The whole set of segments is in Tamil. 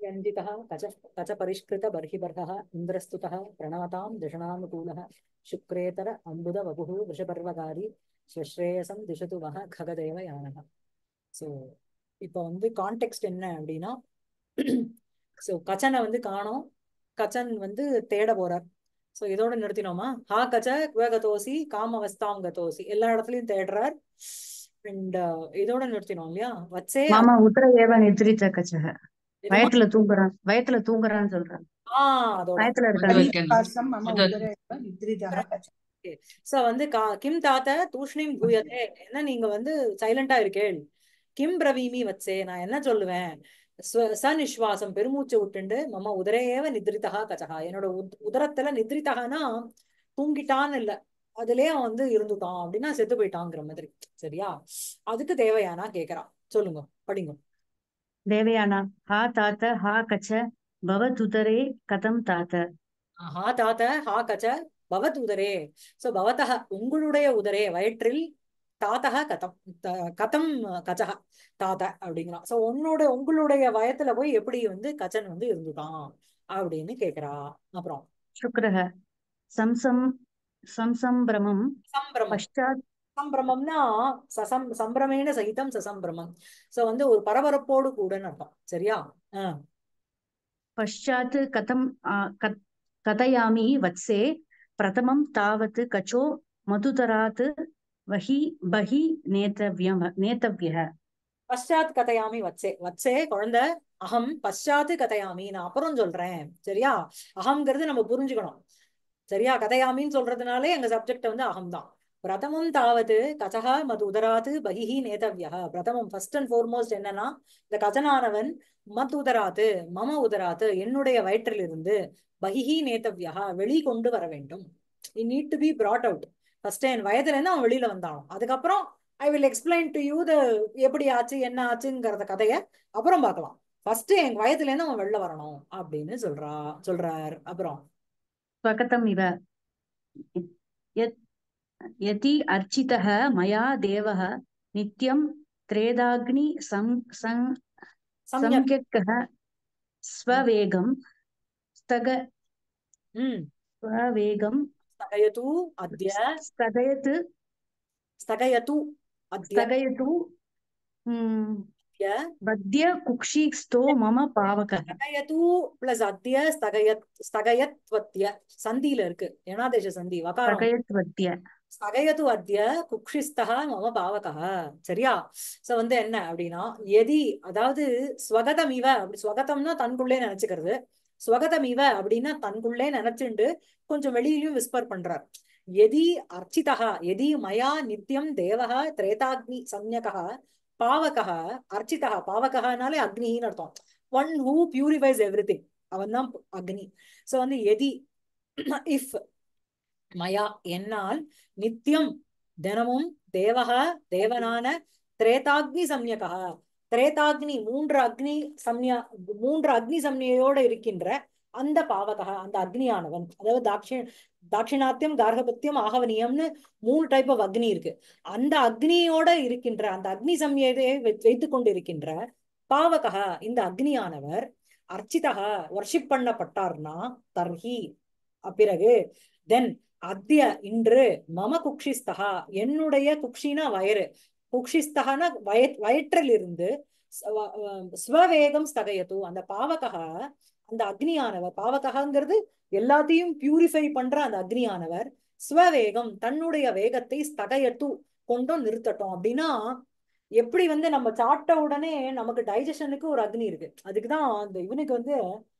व्यञ्जितः कच कचपरिष्कृतबर्हिबर्हः इन्द्रस्तुतः प्रणवतां दशनानुकूलः शुक्रेतर अम्बुदवपुः वृषपर्वकारी ஸ்வஸ்ரேயசம் திசது வக ககதேவ யானக ஸோ இப்போ வந்து கான்டெக்ட் என்ன அப்படின்னா ஸோ கச்சனை வந்து காணோம் கச்சன் வந்து தேட போறார் ஸோ இதோட நிறுத்தினோமா ஹா கச்ச குவகதோசி காமவஸ்தாம் கதோசி எல்லா இடத்துலயும் தேடுறார் அண்ட் இதோட நிறுத்தினோம் இல்லையா வச்சே மாமா உத்தர ஏவ நித்ரித கச்சக வயத்துல தூங்குறான் வயத்துல தூங்குறான்னு சொல்றான் ஆ அதோட வயத்துல இருக்கான் பரிகாசம் மம உதர். உதரே एव निद्रितः कच சோ வந்து கா- கிம் தாத்த தூஷ்ணிம் பூயதே என்ன நீங்க வந்து சைலண்டா இருக்கேள் கிம் பிரவீமி வச்சே நான் என்ன சொல்லுவேன் ஸ்வ- சநிஸ்வாசம் பெருமூச்சு விட்டுண்டு மம உதரேவ நித்ரிதா கச்சகா என்னோட உத்- உதரத்துல நித்ரிதகனா தூங்கிட்டான்னு இல்ல அதுலயே அவன் வந்து இருந்துட்டான் அப்படின்னா செத்து போயிட்டாங்கிற மாதிரி சரியா அதுக்கு தேவையானா கேக்குறான் சொல்லுங்க படிங்க தேவயானா ஹா தாத்த ஹா கச்ச பவதுதரே கதம் தாத்த ஹா தாத்த ஹா கச்ச பவத் உதரே சோ பவதः உங்களுடைய உதரே வயிற்றில் தாத்தக கதம் த- கதம் கச்சக தாத்த அப்படிங்கிறான் சோ உன்னோட உங்களுடைய வயத்துல போய் எப்படி வந்து கச்சன் வந்து இருந்துட்டான் அப்படின்னு கேக்குறா அப்புறம் சுக்ரஹ சம்சம் சம்சம்பிரமம் சம்பிரமம் பஷ்டாத் சம்பிரமம்னா சசம் சம்பிரமேன சகிதம் சசம்பிரமம் சோ வந்து ஒரு பரபரப்போடு கூடன்னு அர்த்தம் சரியா ஆஹ் पश्चात् कथं आ, कथ- कथयामि वत्से प्रथमं तावत् कचो मधुतरात् वहि बहि नेतव्यम् नेतव्यः பஷாத் கதையாமி வச்சே வச்சே குழந்தை அகம் பஷாத்து கதையாமி நான் அப்புறம் சொல்றேன் சரியா அகம்ங்கிறது நம்ம புரிஞ்சுக்கணும் சரியா கதையாமின்னு சொல்றதுனாலே எங்க சப்ஜெக்ட் வந்து அகம் தான் பிரதமம் தாவது கச்சகா மது உதராத்து பகிஹி நேதவ்யா பிரதமம் ஃபர்ஸ்ட் அண்ட் ஃபோர்மோஸ்ட் என்னன்னா இந்த கஜனானவன் மத் உதராத்து மம உதராத்து என்னுடைய வயிற்றிலிருந்து பகிஹி நேதவ்யா வெளி கொண்டு வர வேண்டும் I need to be brought out first என் வயதுல இருந்து அவன் வெளியில வந்தானோ அதுக்கப்புறம் I will explain to you the எப்படி ஆச்சு என்ன ஆச்சுங்கிறத கதைய அப்புறம் பார்க்கலாம் ஃபர்ஸ்ட் என் வயதுல இருந்து அவன் வெளில வரணும் அப்படின்னு சொல்றா சொல்றார் அப்புறம் स्वगतम् इव यत् यदि अर्चितः मया देवः नित्यं त्रेदाग्नि सं सं சம்யக் संज्ञकः स्ववेगं स्थग ம் स्ववेगं स्थगयतु अद्य स्थगयत् स्थगयतु अद्य स्थगयतु म्, अद्य बद्य कुक्षिस्थो मम पावकः स्थगयतु பிளஸ் அத்திய ஸ்தகயத் ஸ்தகயத்வத்ய சந்தியில இருக்கு ஏனாதேச சந்தி வகாரம் स्थगयत्वद्य ஸ்தகயது அத்ய குக்ஷிஸ்தக மம பாவகः சரியா சோ வந்து என்ன அப்படின்னா எதி அதாவது ஸ்வகதம் இவ அப்படி ஸ்வகதம்னா தனக்குள்ளே நினைச்சுக்கிறது ஸ்வகதம் இவ அப்படின்னா தனக்குள்ளே நினைச்சுண்டு கொஞ்சம் வெளியிலயும் விஸ்பர் பண்றார் எதி அர்ச்சிதः எதி மயா நித்யம் தேவः திரேதாக்னி சம்யகः பாவகः அர்ச்சிதः பாவகனாலே அக்னின்னு அர்த்தம் one who purifies every thing அவன் தான் அக்னி சோ வந்து எதி இஃப் மயா என்னால் நித்தியம் தினமும் தேவக தேவனான திரேதாக்னி சம்யகா திரேதாக்னி மூன்று அக்னி சம்யா மூன்று அக்னி சம்யோட இருக்கின்ற அந்த பாவகா அந்த அக்னியானவன் அதாவது தாட்சி தாட்சிணாத்தியம் கார்கபத்தியம் ஆகவனியம்னு மூணு டைப் ஆஃப் அக்னி இருக்கு அந்த அக்னியோட இருக்கின்ற அந்த அக்னி சம்யதை வைத்துக் கொண்டிருக்கின்ற பாவகா இந்த அக்னியானவர் அர்ச்சிதா வர்ஷிப் பண்ணப்பட்டார்னா தர்ஹி பிறகு தென் அத்திய இன்று மம குக்ஷிஸ்தகா என்னுடைய குக்ஷினா வயிறு குக்ஷிஸ்தகனா வய வயிற்றில் இருந்து ஸ்வ- அஹ் ஸ்வவேகம் ஸ்தகயத்து அந்த பாவகா அந்த அக்னியானவர் பாவகங்கிறது எல்லாத்தையும் பியூரிஃபை பண்ற அந்த அக்னியானவர் ஸ்வவேகம் தன்னுடைய வேகத்தை ஸ்தகயத்து கொண்டும் நிறுத்தட்டும் அப்படின்னா எப்படி வந்து நம்ம சாப்பிட்ட உடனே நமக்கு டைஜஷனுக்கு ஒரு அக்னி இருக்கு அதுக்குதான் அந்த இவனுக்கு வந்து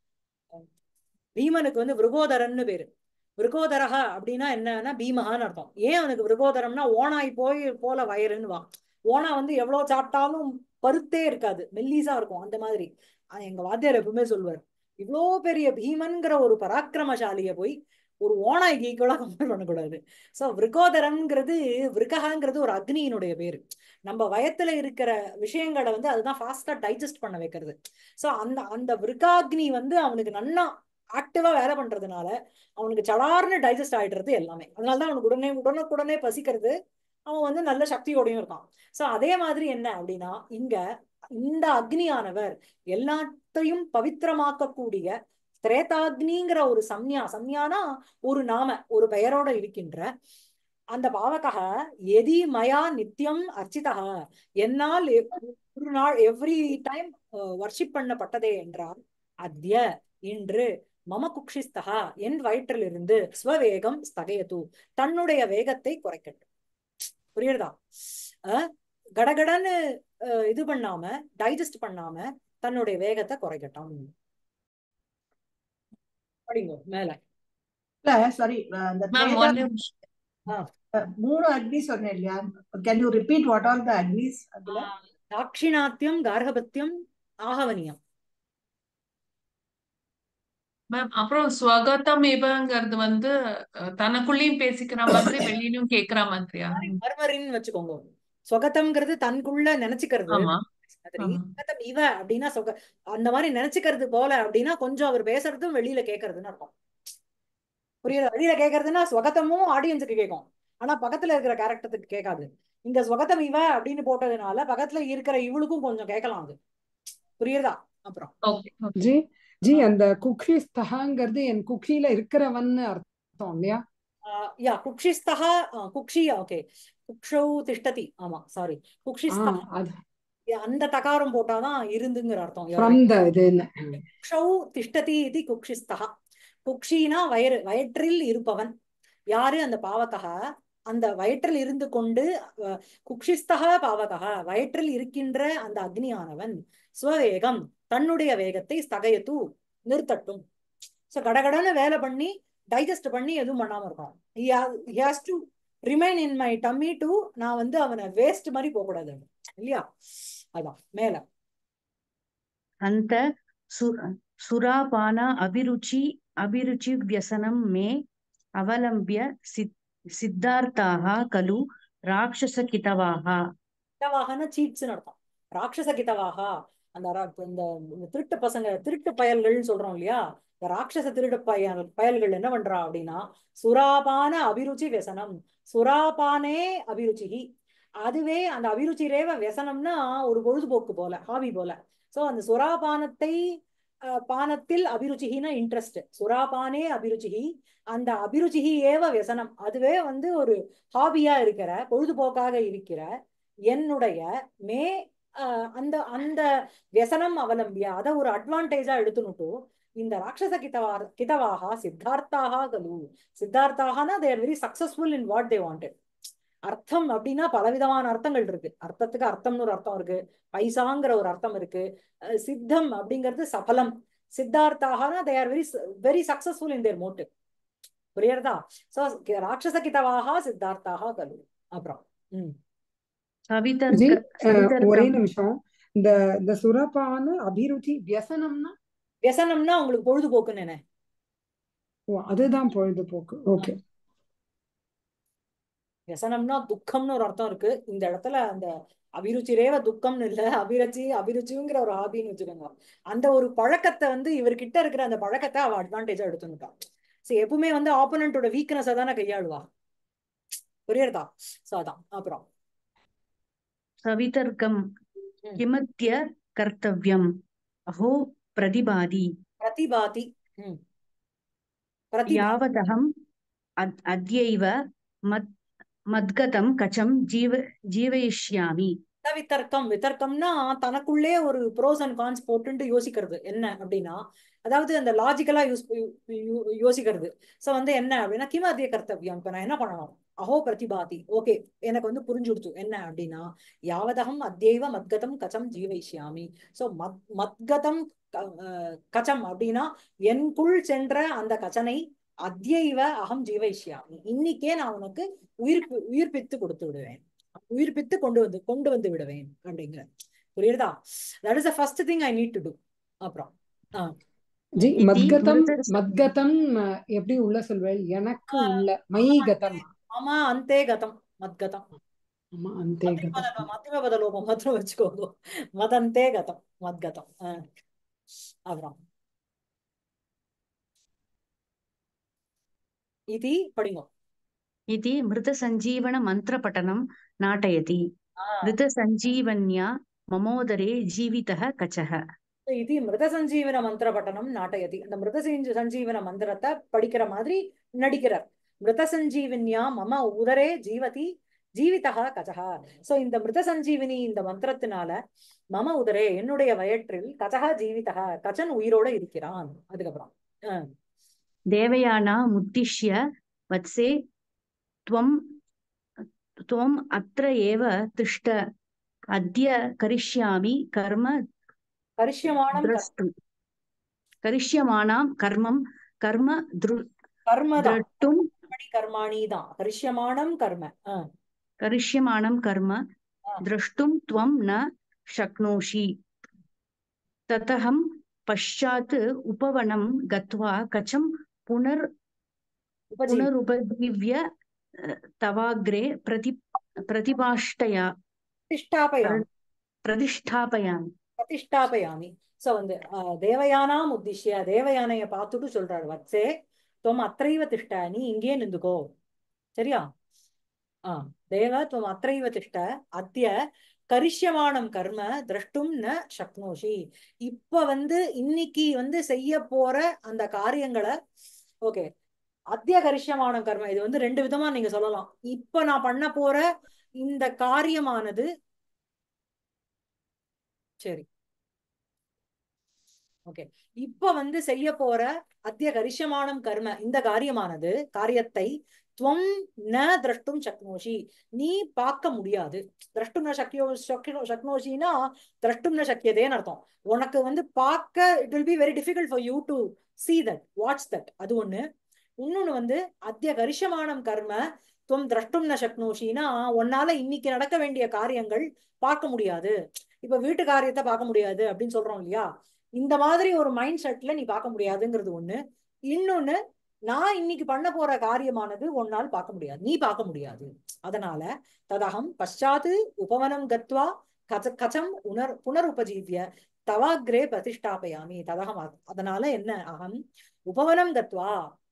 பீமனுக்கு வந்து விருகோதரன்னு பேரு விருகோதரக அப்படின்னா என்னன்னா பீமகான்னு அர்த்தம் ஏன் அவனுக்கு விருகோதரம்னா ஓனாய் போய் போல வயறுன்னு வா ஓனா வந்து எவ்வளவு சாப்பிட்டாலும் பருத்தே இருக்காது மெல்லிசா இருக்கும் அந்த மாதிரி ஆனா எங்க வாத்தியார் எப்பவுமே சொல்லுவார் இவ்வளோ பெரிய பீமன்கிற ஒரு பராக்கிரமசாலிய போய் ஒரு ஓனாய் ஈக்குவலா கம்பேர் பண்ணக்கூடாது சோ விருகோதரன்ங்கிறது விருககாங்கிறது ஒரு அக்னியினுடைய பேரு நம்ம வயத்துல இருக்கிற விஷயங்களை வந்து அதுதான் ஃபாஸ்டா டைஜஸ்ட் பண்ண வைக்கிறது சோ அந்த அந்த விருகாக்னி வந்து அவனுக்கு நன்னா ஆக்டிவா வேலை பண்றதுனால அவனுக்கு சடார்னு டைஜஸ்ட் ஆயிடுறது எல்லாமே அதனாலதான் அவனுக்கு உடனே உடனுக்குடனே பசிக்கிறது அவன் வந்து நல்ல சக்தியோடையும் இருக்கான் சோ அதே மாதிரி என்ன அப்படின்னா இங்க இந்த அக்னியானவர் எல்லாத்தையும் பவித்திரமாக்கக்கூடிய திரேதாக்னிங்கிற ஒரு சம்யா சம்யானா ஒரு நாம ஒரு பெயரோட இருக்கின்ற அந்த பாவகः எதி மயா நித்தியம் அர்ச்சிதா என்னால் எ- ஒரு நாள் எவ்ரி டைம் வர்ஷிப் பண்ணப்பட்டதே என்றால் அத்ய இன்று மம குக்ஷிஸ்தகா என் வயிற்றிலிருந்து ஸ்வவேகம் ஸ்தகயது தன்னுடைய வேகத்தை குறைக்கட்டும் புரியுறதா அஹ் கடகடன்னு அஹ், இது பண்ணாம டைஜஸ்ட் பண்ணாம தன்னுடைய வேகத்தை குறைக்கட்டும் படிங்க மேல இல்ல சாரி அந்த மேம் திரேதா ஒன் நிமிஷம் அஹ், மூணு அக்னி சொன்னேன் இல்லையா can you repeat what are the Agnis அதுல தாட்சிணாத்தியம் கார்கபத்தியம் ஆகவனியம் மேம் அப்புறம் ஸ்வகதம் இவங்கிறது வந்து அஹ், தனக்குள்ளேயும் பேசிக்கிற மாதிரி வெளியிலயும் கேக்குற மாதிரியா ம். மர்மரின்னு வச்சுக்கோங்க சொகத்தம்ங்கிறது தனக்குள்ள நினைச்சுக்கிறது ஆமா மாதிரி ஆமா சொகத்தம் இவ அப்படின்னா சொக அந்த மாதிரி நினைச்சுக்கிறது போல அப்படின்னா கொஞ்சம் அவர் பேசுறதும் வெளியில கேட்கறதுன்னு அர்த்தம் புரியுதா வெளியில கேட்கறதுன்னா ஸ்வகத்தமும் ஆடியன்ஸுக்கு கேட்கும் ஆனா பக்கத்துல இருக்கிற கேரக்டருக்கு கேட்காது இங்க ஸ்வகதம் இவ அப்படின்னு போட்டதுனால பக்கத்துல இருக்கிற இவளுக்கும் கொஞ்சம் கேட்கலாம் அது புரியுதா அப்புறம் ஓகே ஓகே ஜி ஜி அந்த குக்ஷிஸ்தகாங்கிறது என் குக்ஷியில இருக்கிறவன்னு அர்த்தம் இல்லையா ஆஹ் யா குக்ஷிஸ்தः ஆஹ் குக்ஷி ஓகே குக்ஷௌ திஷ்டதி ஆமா சாரி ஆ குக்ஷிஸ்தः அது அந்த தகாரம் போட்டாதான் இருந்துங்கிற அர்த்தம் You're ஃப்ரம் right. த இதுன்னு குக்ஷௌ திஷ்டதி இது குக்ஷிஸ்தः குக்ஷினா வயிறு வயிற்றில் இருப்பவன் யாரு அந்த பாவகः அந்த வயிற்றில் இருந்து கொண்டு அஹ், குக்ஷிஸ்தக பாவகः வயிற்றில் இருக்கின்ற அந்த அக்னியானவன் ஸ்வவேகம் தன்னுடைய வேகத்தை ஸ்தகயத்து நிறுத்தட்டும் சோ கடகடன்னு வேலை பண்ணி டைஜஸ்ட் பண்ணி எதுவும் பண்ணாம இருக்கணும் he has to remain in my tummy to நான் வந்து அவனை வேஸ்ட் மாதிரி போக கூடாது இல்லையா அதான் மேல अन्त सु सुरापान अभिरुचि अभिरुचि व्यसनं मे अवलम्ब्य सिद् सिद्धार्थाः खलु राक्षसकितवाः கிதவாகனா சீட்ஸ்னு அர்த்தம் ராட்சச கிதவாகா அந்த ரா- இந்த இந்த திருட்டு பசங்க திருட்டு பயல்கள்னு சொல்றோம் இல்லையா இந்த ராட்சச திருட்டு பயல் பயல்கள் என்ன பண்றா அப்படின்னா சுராபான அபிருச்சி व्यसனம் சுராபானே அபிருச்சி அதுவே அந்த அபிருச்சிரேவ व्यसனம்னா ஒரு பொழுதுபோக்கு போல ஹாபி போல சோ அந்த சுராபானத்தை அஹ், பானத்தில் அபிருச்சிகினா இன்ட்ரெஸ்ட் சுராபானே அபிருச்சிகி அந்த அபிருச்சிகி ஏவ व्यसனம் அதுவே வந்து ஒரு ஹாபியா இருக்கிற பொழுதுபோக்காக இருக்கிற என்னுடைய மே அஹ், அந்த அந்த व्यसனம் அவலம்பியா அத ஒரு அட்வான்டேஜா எடுத்துனுட்டு இந்த ராட்சச கிதவா கிதவாக சித்தார்த்தாக கலு சித்தார்த்தாகனா they're very successful in what they wanted அர்த்தம் அப்படின்னா பலவிதமான அர்த்தங்கள் இருக்கு அர்த்தத்துக்கு அர்த்தம்னு ஒரு அர்த்தம் இருக்கு பைசாங்கிற ஒரு அர்த்தம் இருக்கு அஹ் சித்தம் அப்படிங்கிறது சபலம் சித்தார்த்தாகனா they are very very successful in their motive புரியுறதா சோ ராட்சச கிதவாக சித்தார்த்தாக கலு அப்புறம் ம் ஜி सवितर्क அஹ், ஒரே सवितर्कं நிமிஷம் இந்த இந்த சுரப்பான அபிருச்சி வியசனம்னா व्यसனம்னா உங்களுக்கு பொழுதுபோக்குன்னு என்ன ஓ அதுதான் பொழுதுபோக்கு ஓகே व्यसனம்னா துக்கம்னு ஒரு அர்த்தம் இருக்கு இந்த இடத்துல அந்த அபிருச்சிரேவ துக்கம்னு இல்ல அபிருச்சி அபிருச்சிங்கிற ஒரு ஹாபின்னு வச்சுக்கோங்க அந்த ஒரு பழக்கத்தை வந்து இவர்கிட்ட இருக்கிற அந்த பழக்கத்தை அவ அட்வான்டேஜா எடுத்துக்கிட்டான் சரி எப்பவுமே வந்து ஆப்போனண்டோட வீக்னஸை தானே கையாளுவா புரியுறதா சோ அதான் அப்புறம் सवितर्कं ம். किमद्य कर्तव्यम् अहो प्रतिबादि பிரதிபாதி ம் பிரதிபா यावदहम् अद् अद्यैव मद् मद्गतं कचं जीव जीवयिष्यामि வித்தர்க்கம் வித்தர்க்கம்னா தனக்குள்ளே ஒரு ப்ரோஸ் அண்ட் கான்ஸ் போட்டுட்டு யோசிக்கிறது என்ன அப்படின்னா அதாவது அந்த லாஜிக்கலா யூஸ் யோசிக்கிறது சோ வந்து என்ன அப்படின்னா கிமத்திய கர்த்தவியம் இப்ப நான் என்ன பண்ணணும் அஹோ பிரதிபாதி ஓகே எனக்கு வந்து புரிஞ்சுடுச்சு என்ன அப்படின்னா யாவதகம் அத்யைவ மத்கதம் கச்சம் ஜீவைஷ்யாமி சோ மத் மத்கதம் க- அஹ் கச்சம் அப்படின்னா எனக்குள் சென்ற அந்த கச்சனை அத்யைவ அகம் ஜீவைஷ்யாமி இன்னிக்கே நான் உனக்கு உயிர் உயிர்ப்பித்து கொடுத்து விடுவேன் உயிர்ப்பித்து கொண்டு வந்து கொண்டு வந்து விடுவேன் அப்படிங்கிற புரியுறதா that is the first thing I need to to அப்புறம் ஆ ஜி इति மத்கதம் गुरुतर மத்கதம் அஹ், எப்படி உள்ள சொல்வேன் எனக்கு உள்ள மயி கதம் ஆமா அந்தே கதம் மத்கதம் ஆமா அந்தே மத்திய கதம் பத மத்திய பத லோபம் மாத்திரம் வச்சுக்கோங்க மதந்தே கதம் மத்கதம் ஆ. அப்புறம் இது படிங்க इति मृतसञ्जीवनमन्त्रपठनं नाटयति मृतसञ्जीवन्या ममोदरे जीवितः कचः இது மிருத சஞ்சீவன மந்திர பட்டனம் நாட்டயதி அந்த மிருத சஞ்சீ- சஞ்சீவன மந்திரத்தை படிக்கிற மாதிரி நடிக்கிறார் மிருத சஞ்சீவன்யா மம உதரே ஜீவதி ஜீவிதா கஜகா சோ இந்த மிருத சஞ்சீவினி இந்த மந்திரத்தினால மம உதரே என்னுடைய வயிற்றில் கஜகா ஜீவிதா கஜன் உயிரோட இருக்கிறான் அதுக்கப்புறம் அஹ் देवयानामुद्दिश्य वत्से त्वं त्वम् अत्र एव तिष्ठ अद्य करिष्यामि कर्म கரிஷ்யமானம் கர்- द्रष्टुम् करिष्यमाणां कर्मं कर्म दृ கர்மதான் द्रष्टुं கர்மணி கர்மாணி தான் கரிஷ்யமானம் கர்ம அஹ் करिष्यमाणं कर्म द्रष्टुं त्वं न शक्नोषि ततहं पश्चात् उपवनं गत्वा कचं पुनर् உபஜீவி पुनरुपजीव्य अ, तवाग्रे प्रति प्रतिभाष्टया பிரதிஷ்டாபயாமி प्रतिष्ठापयामि பிரதிஷ்டாபயாமி சோ வந்து அஹ், தேவயானாம் உத்திஷ்ய தேவயானைய பார்த்துட்டு சொல்றாரு வத்சே துவம் அத்தைவ திஷ்ட நீ இங்கே நிந்துக்கோ சரியா ஆ தேவ துவம் அத்தைவ திஷ்ட அத்திய கரிஷ்யமானம் கர்ம திரஷ்டும் ந சக்னோஷி இப்ப வந்து இன்னைக்கு வந்து செய்ய போற அந்த காரியங்களை ஓகே அத்திய கரிஷ்யமானம் கர்ம இது வந்து ரெண்டு விதமா நீங்க சொல்லலாம் இப்ப நான் பண்ண போற இந்த காரியமானது சரி ஓகே இப்ப வந்து செய்ய போற அத்திய கரிஷ்யமானம் கர்ம இந்த காரியமானது காரியத்தை துவம் ந திரஷ்டும் சக்னோஷி நீ பார்க்க முடியாது திரஷ்டும் ந சக்யோ சக்னோ சக்னோஷினா திரஷ்டும் ந சக்கியதேன்னு அர்த்தம் உனக்கு வந்து பார்க்க it will be very difficult for you to see that watch that அது ஒண்ணு இன்னொன்னு வந்து அத்திய கரிஷ்யமானம் கர்ம துவம் திரஷ்டும் ந சக்னோஷினா உன்னால இன்னைக்கு நடக்க வேண்டிய காரியங்கள் பார்க்க முடியாது இப்ப வீட்டு காரியத்தை பார்க்க முடியாது அப்படின்னு சொல்றோம் இல்லையா இந்த மாதிரி ஒரு மைண்ட் செட்ல நீ பார்க்க முடியாதுங்கிறது ஒண்ணு இன்னொன்னு நான் இன்னைக்கு பண்ண போற காரியமானது உன்னால் பார்க்க முடியாது நீ பார்க்க முடியாது அதனால ததகம் பஷாத்து உபவனம் கத்வா கச்ச கச்சம் உணர் புனருபஜீவிய தவாக்ரே பிரதிஷ்டாபயாமி ததகம் அ- அதனால என்ன அகம் உபவனம் கத்வா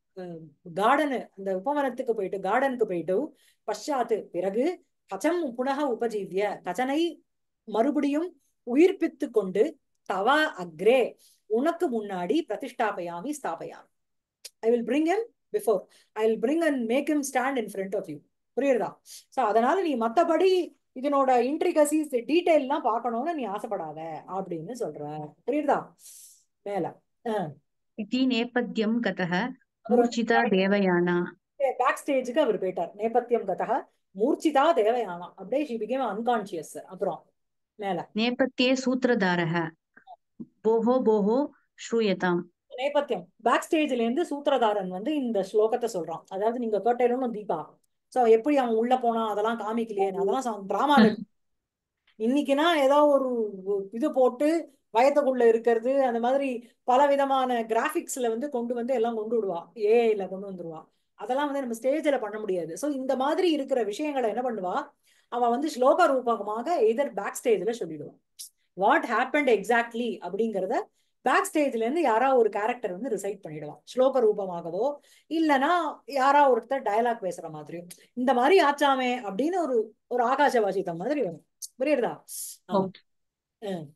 கார்டனு அந்த உபவனத்துக்கு போயிட்டு கார்டனுக்கு போயிட்டு பஷாத்து பிறகு கச்சம் புனக உபஜீவிய கச்சனை மறுபடியும் உயிர்ப்பித்து கொண்டு தவா அக்ரே உனக்கு முன்னாடி பிரதிஷ்டாபயாமி ஸ்தாபயாமி I will bring him before I will bring and make him stand in front of you புரியுறதா சோ அதனால நீ மத்தபடி இதனோட இன்ட்ரிகசிஸ் டீடைல்லாம் பார்க்கணும்னு நீ ஆசைப்படாத அப்படின்னு சொல்ற புரியுறதா மேல इति नेपथ्यं गतः मूर्छिता देवयाना பேக் ஸ்டேஜுக்கு அவர் போயிட்டார் நேபத்தியம் கதக மூர்ச்சிதா தேவயானா அப்படியே ஷி பிகேம் அன்கான்சியஸ் அப்புறம் மேல नेपथ्ये सूत्रधारः भोः भोः श्रूयताम् நேபத்தியம் பேக் ஸ்டேஜ்ல இருந்து சூத்திரதாரன் வந்து இந்த ஸ்லோகத்தை சொல்றான் அதாவது நீங்க கேட்டேன்னு தீபா சோ எப்படி அவன் உள்ள போனான் அதெல்லாம் காமிக்கலையே அதெல்லாம் டிராமால இன்னைக்குன்னா ஏதோ ஒரு இது போட்டு வயத்துக்குள்ள இருக்கிறது அந்த மாதிரி பல விதமான கிராபிக்ஸ்ல வந்து கொண்டு வந்து எல்லாம் கொண்டு விடுவா ஏஐல கொண்டு வந்துருவா அதெல்லாம் வந்து நம்ம ஸ்டேஜ்ல பண்ண முடியாது சோ இந்த மாதிரி இருக்கிற விஷயங்களை என்ன பண்ணுவா அவ வந்து ஸ்லோக ரூபகமாக எதர் பேக் ஸ்டேஜ்ல சொல்லிடுவான் வாட் ஹேப்பன்ட் எக்ஸாக்ட்லி அப்படிங்கறத பேக் ஸ்டேஜ்ல இருந்து யாரா ஒரு கேரக்டர் வந்து ரிசைட் பண்ணிடுவான் ஸ்லோக ரூபமாகவோ இல்லனா யாரா ஒருத்தர் டயலாக் பேசுற மாதிரியும் இந்த மாதிரி ஆச்சாமே அப்படின்னு ஒரு ஒரு ஆகாச வாசித்தம் மாதிரி வரும் புரியுறதா ஆ. Okay. ம்.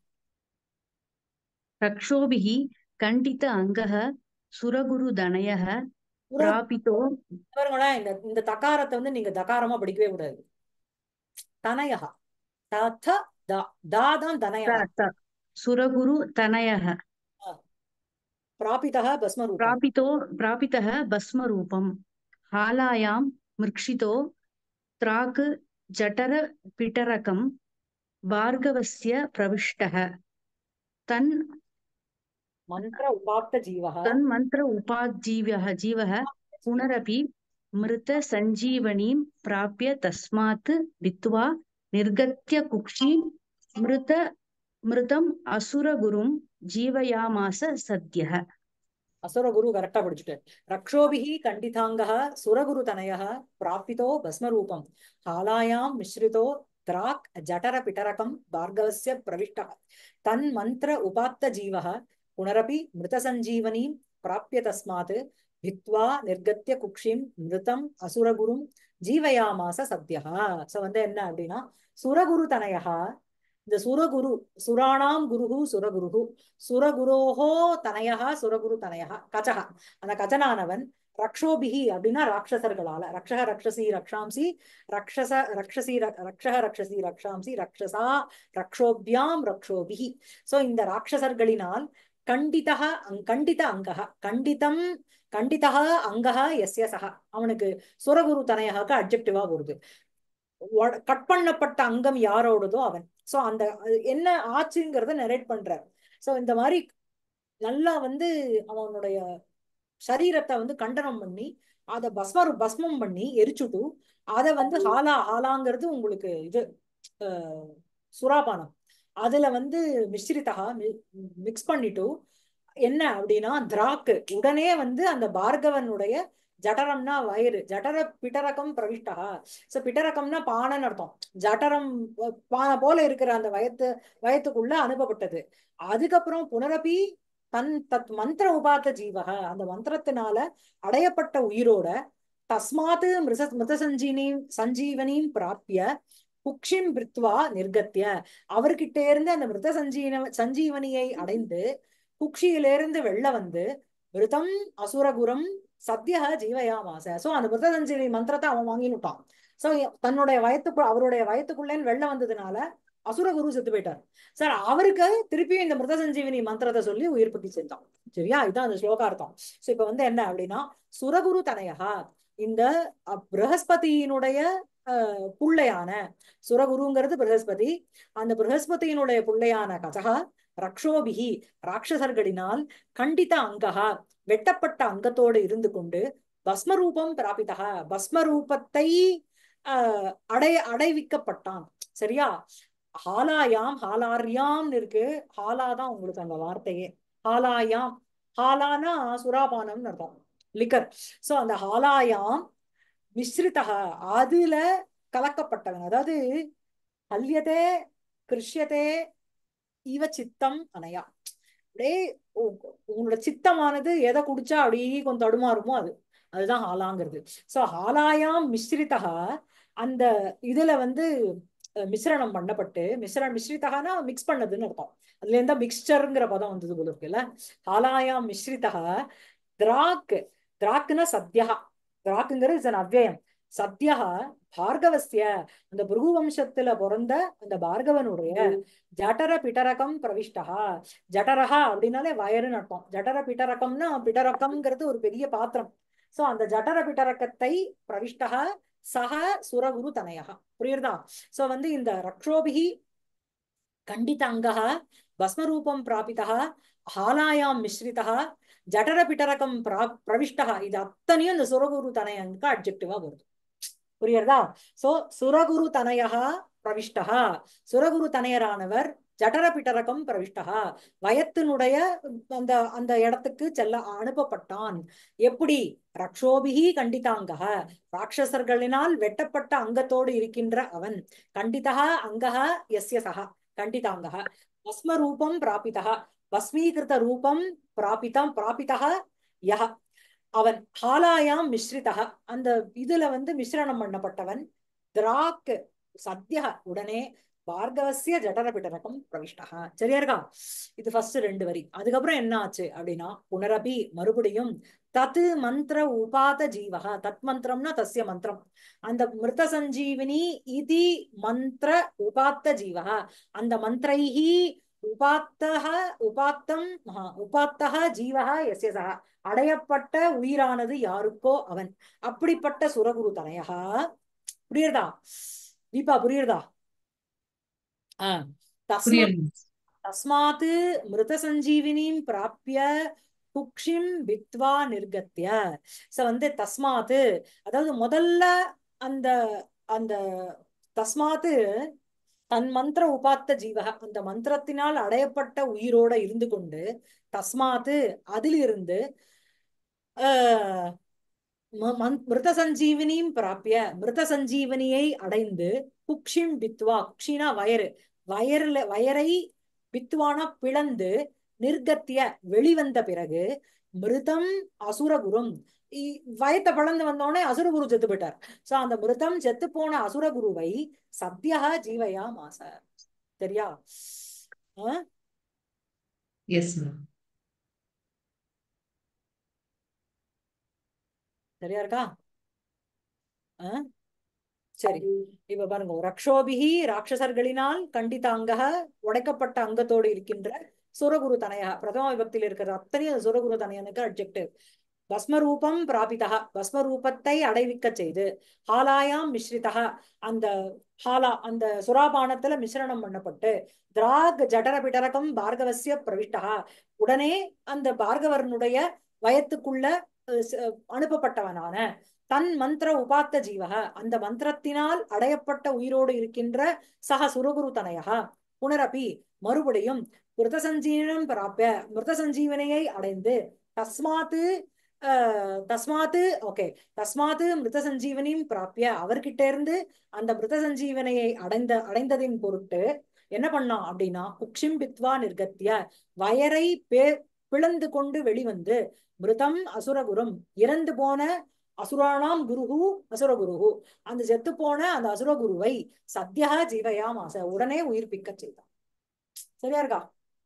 रक्षोभिः कण्डित अङ्गः सुरगुरुदनयः புற- प्रापितो பாருங்களேன் இந்த இந்த தகாரத்தை வந்து நீங்க தகாரமா படிக்கவே கூடாது தனயகா தத தா தா தான் தனயகா त- त- सुरगुरुतनयः பிராபிதா பஸ்மரூபம் प्रापितो प्रापितः भस्मरूपम् हालायां मृक्षितो त्राक् जठरपिटरकं भार्गवस्य प्रविष्टः तन् மந்திர உபாப்த ஜீவக तन्मन्त्र उपाजीव्यः जीवः पुनरपि मृतसञ्जीवनीं प्राप्य तस्मात् वित्त्वा निर्गत्य कुक्षीं मृत मृतम् असुरगुरुं जीवयामास सद्यः அசுரகுரு கரெக்டா படிச்சுட்டு ரக்ஷோபிஹி கண்டிதாங்கः சுரகுரு தனயः பிராபிதோ பஸ்மரூபம் ஹாலாயாம் மிஸ்ரிதோ திராக் ஜடர பிட்டரகம் பார்கவஸ்ய பிரவிஷ்டः தன் மந்திர உபாத்த ஜீவः புனரபி மிருத சஞ்சீவனீம் பிராப்பிய தஸ்மாத் भित्वा निर्गत्य குக்ஷிம் மிருதம் அசுரகுரும் ஜீவயாமாச சத்யா சோ வந்து என்ன அப்படின்னா சுரகுரு தனயகா இந்த சுரகுரு சுராணாம் குருகு சுரகுருகு சுரகுரோஹோ தனயகா சுரகுரு தனயகா கச்சகா அந்த கஜனானவன் ரக்ஷோபிகி அப்படின்னா ராட்சசர்களால ரக்ஷக ரக்ஷசி ரக்ஷாம்சி ரக்ஷச ரக்ஷசி ரக்- ரக்ஷக ரக்ஷசி ரக்ஷாம்சி ரக்ஷசா ரக்ஷோபியாம் ரக்ஷோபிகி சோ இந்த ராட்சசர்களினால் கண்டிதக அங் கண்டித அங்கக கண்டிதம் கண்டிதக அங்கக எஸ்ய சக அவனுக்கு சுரகுரு தனயகாக்கு அட்ஜெக்டிவா வருது ஒட- கட் பண்ணப்பட்ட அங்கம் யாரோடதோ அவன் சோ அந்த அது என்ன ஆச்சுங்கிறத நரேட் பண்றார் சோ இந்த மாதிரி நல்லா வந்து அவனுடைய சரீரத்தை வந்து கண்டனம் பண்ணி அதை பஸ்மரு பஸ்மம் பண்ணி எரிச்சுட்டு அதை வந்து ஹாலா ஹாலாங்கிறது உங்களுக்கு இது அஹ், சுறாபானம் அதுல வந்து மிஸ்ரிதா மிக்ஸ் பண்ணிட்டு என்ன அப்படின்னா திராக்கு உடனே வந்து அந்த பார்கவனுடைய ஜடரம்னா வயிறு ஜடர பிடரகம் பிரவிஷ்டா சோ பிடரகம்னா பானைன்னு அர்த்தம் ஜடரம் அஹ், பானை போல இருக்கிற அந்த வயத்து வயத்துக்குள்ள அனுப்பப்பட்டது அதுக்கப்புறம் புனரபி தன் தத் மந்திர உபாத்த ஜீவக அந்த மந்திரத்தினால அடையப்பட்ட உயிரோட தஸ்மாத்து மிருச மிருத சஞ்சீனி சஞ்சீவனியும் பிராப்பிய குக்ஷிம் பிருத்வா நிர்கத்திய அவர்கிட்ட இருந்து அந்த மிருத சஞ்சீன சஞ்சீவனியை அடைந்து குக்ஷியிலிருந்து வெளில வந்து மிருதம் அசுரகுரம் சத்யக ஜீவயாமாச சோ அந்த மிருத சஞ்சீவனி மந்திரத்தை அவன் வாங்கினுட்டான் சோ தன்னுடைய வயத்துக்கு அவருடைய வயத்துக்குள்ளேன்னு வெளில வந்ததுனால அசுரகுரு செத்து போயிட்டார் சார் அவருக்கு திருப்பியும் இந்த மிருத சஞ்சீவனி மந்திரத்தை சொல்லி உயிர்ப்பிக்கு செஞ்சான் சரியா இதான் அந்த ஸ்லோகார்த்தம் சோ இப்ப வந்து என்ன அப்படின்னா சுரகுரு தனயகா இந்த அஹ், ப்ரஹஸ்பதியினுடைய அஹ், புள்ளையான சுரகுருங்கிறது ப்ரஹஸ்பதி அந்த ப்ரஹஸ்பதியினுடைய புள்ளையான கஜகா ரக்ஷோபிகி ராட்சசர்களினால் கண்டித அங்ககா வெட்டப்பட்ட அங்கத்தோடு இருந்து கொண்டு பஸ்மரூபம் பிராபிதா பஸ்மரூபத்தை அஹ், அடை அடைவிக்கப்பட்டான் சரியா ஹாலாயாம் ஹாலார்யாம் இருக்கு ஹாலாதான் உங்களுக்கு அந்த வார்த்தையே ஹாலாயாம் ஹாலானா சுராபானம்னு அர்த்தம் லிக்கர் சோ அந்த ஹாலாயாம் மிஸ்ரிதா அதுல கலக்கப்பட்டவன் அதாவது கல்யதே கிருஷ்யதே இவ சித்தம் அனையா அப்படியே உ- உங்களோட சித்தமானது எதை குடிச்சா அப்படியே கொஞ்சம் தடுமாறுமோ அது அதுதான் ஹாலாங்கிறது சோ ஹாலாயாம் மிஸ்ரிதா அந்த இதுல வந்து அஹ், மிஸ்ரணம் பண்ணப்பட்டு மிஸ்ரணம் மிஸ்ரிதகானா மிக்ஸ் பண்ணதுன்னு அர்த்தம் அதுல இருந்தா மிக்ஸ்சர்ங்கிற பதம் வந்தது போல இருக்குல்ல ஹாலாயாம் மிஸ்ரிதா திராக் திராக்குனா சத்யா திராக்குங்கிறது இஸ் அவ்யயம் சத்யா பார்கவஸ்ய அந்த பிருகு வம்சத்துல பிறந்த அந்த பார்கவனுடைய ஜடர பிடரகம் பிரவிஷ்டா ஜடரஹா அப்படின்னாலே வயறுன்னு அர்த்தம் ஜடர பிடரகம்னா பிடரகம்ங்கிறது ஒரு பெரிய பாத்திரம் சோ அந்த ஜடர பிடரகத்தை பிரவிஷ்டா சக சுரகுரு தனயகா புரியுறதா சோ வந்து இந்த ரக்ஷோபிகி கண்டித அங்கः பஸ்மரூபம் பிராபிதः ஹாலாயாம் மிஸ்ரிதः ஜடர பிடரகம் பிரா பிரவிஷ்டः இது அத்தனையும் இந்த சுரகுரு தனயனுக்கு அட்ஜெக்டிவா வருது புரியுறதா சோ சுரகுரு தனயகா பிரவிஷ்டா சுரகுரு தனையரானவர் ஜடர பிடரகம் பிரவிஷ்டா வயத்தினுடைய அந்த அந்த இடத்துக்கு செல்ல அனுப்பப்பட்டான் எப்படி ரக்ஷோபிகி கண்டிதாங்கக ராட்சசர்களினால் வெட்டப்பட்ட அங்கத்தோடு இருக்கின்ற அவன் கண்டிதா அங்கக எஸ்ய சக கண்டிதாங்கக பஸ்மரூபம் பிராபிதா பஸ்மீகிருத ரூபம் பிராபிதம் பிராபிதா யஹ அவன் ஹாலாயாம் மிஸ்ரிதா அந்த இதுல வந்து மிஸ்ரணம் பண்ணப்பட்டவன் திராக் சத்ய உடனே பார்கவசிய ஜடர பிடரகம் பிரவிஷ்டா சரியா இருக்கா இது ஃபர்ஸ்ட் ரெண்டு வரி அதுக்கப்புறம் என்ன ஆச்சு அப்படின்னா புனரபி மறுபடியும் தத்து மந்திர உபாத ஜீவகா தத் மந்திரம்னா தஸ்ய மந்திரம் அந்த மிருத சஞ்சீவினி இதி மந்திர உபாத்த ஜீவகா அந்த மந்திரைஹி உபாத்தக உபாத்தம் ஆஹா, உபாத்தக ஜீவகா எஸ்ய சகா அடையப்பட்ட உயிரானது யாருக்கோ அவன் அப்படிப்பட்ட சுரகுரு தனயகா புரியுறதா தீபா புரியுறதா ஆஹ் தஸ்மாத் புரியுது தஸ்மாத் மிருத சஞ்சீவினிம் பிராப்பிய குக்ஷிம் வித்வா நிர்கத்திய சோ வந்து தஸ்மாத் அதாவது முதல்ல அந்த அந்த தஸ்மாத் தன் மந்திர உபாத்த ஜீவக அந்த மந்திரத்தினால் அடையப்பட்ட உயிரோட இருந்து கொண்டு தஸ்மாத் அதிலிருந்து ஆஹ் ம- மந்- மிருத சஞ்சீவினியும் பிராப்பிய மிருத சஞ்சீவனியை அடைந்து குக்ஷிம் பித்வா குக்ஷினா வயறு வயர்ல வயரை பித்வானா பிளந்து நிர்கத்திய வெளிவந்த பிறகு மிருதம் அசுரகுரும் இ- வயத்தை பிளந்து வந்தோடனே அசுரகுரு செத்து போயிட்டார் சோ அந்த மிருதம் செத்து போன அசுரகுருவை சத்யா ஜீவயா மாச சரியா ஆ? எஸ் மேம் சரியா இருக்கா ஆ? சரி இப்ப பாருங்க ரக்ஷோபிகி ராட்சசர்களினால் கண்டித்த அங்கக உடைக்கப்பட்ட அங்கத்தோடு இருக்கின்ற சுரகுரு தனயா பிரதம விபக்தியில் இருக்கிற அத்தனையும் சுரகுரு தனயனுக்கு அட்ஜெக்டிவ் பஸ்மரூபம் பிராபிதா பஸ்மரூபத்தை அடைவிக்க செய்து ஹாலாயாம் மிஸ்ரிதா அந்த ஹாலா அந்த சுராபானத்துல மிஸ்ரணம் பண்ணப்பட்டு திராக் ஜடர பிடரகம் பார்கவசிய பிரவிஷ்டா உடனே அந்த பார்கவரனுடைய வயத்துக்குள்ள அஹ், ச- அனுப்பப்பட்டவனான தன் மந்திர உபாத்த ஜீவக அந்த மந்திரத்தினால் அடையப்பட்ட உயிரோடு இருக்கின்ற சக சுரகுரு தனயக புனரபி மறுபடியும் மிருத சஞ்சீவனம் பிராப்பிய மிருத சஞ்சீவனையை அடைந்து தஸ்மாத்து அஹ், தஸ்மாத்து ஓகே தஸ்மாத்து மிருத சஞ்சீவனியும் பிராப்பிய அவர்கிட்ட இருந்து அந்த மிருத சஞ்சீவனையை அடைந்த அடைந்ததின் பொருட்டு என்ன பண்ணான் அப்படின்னா குக்ஷிம் பித்வா நிர்கத்திய வயரை பே பிளந்து கொண்டு வெளிவந்து மிருதம் அசுரகுரும் இறந்து போன அசுராணாம் குருகு அசுரகுருகு அந்த செத்து போன அந்த அசுரகுருவை சத்யா ஜீவயா மாச உடனே உயிர்ப்பிக்க செய்தான் சரியா இருக்கா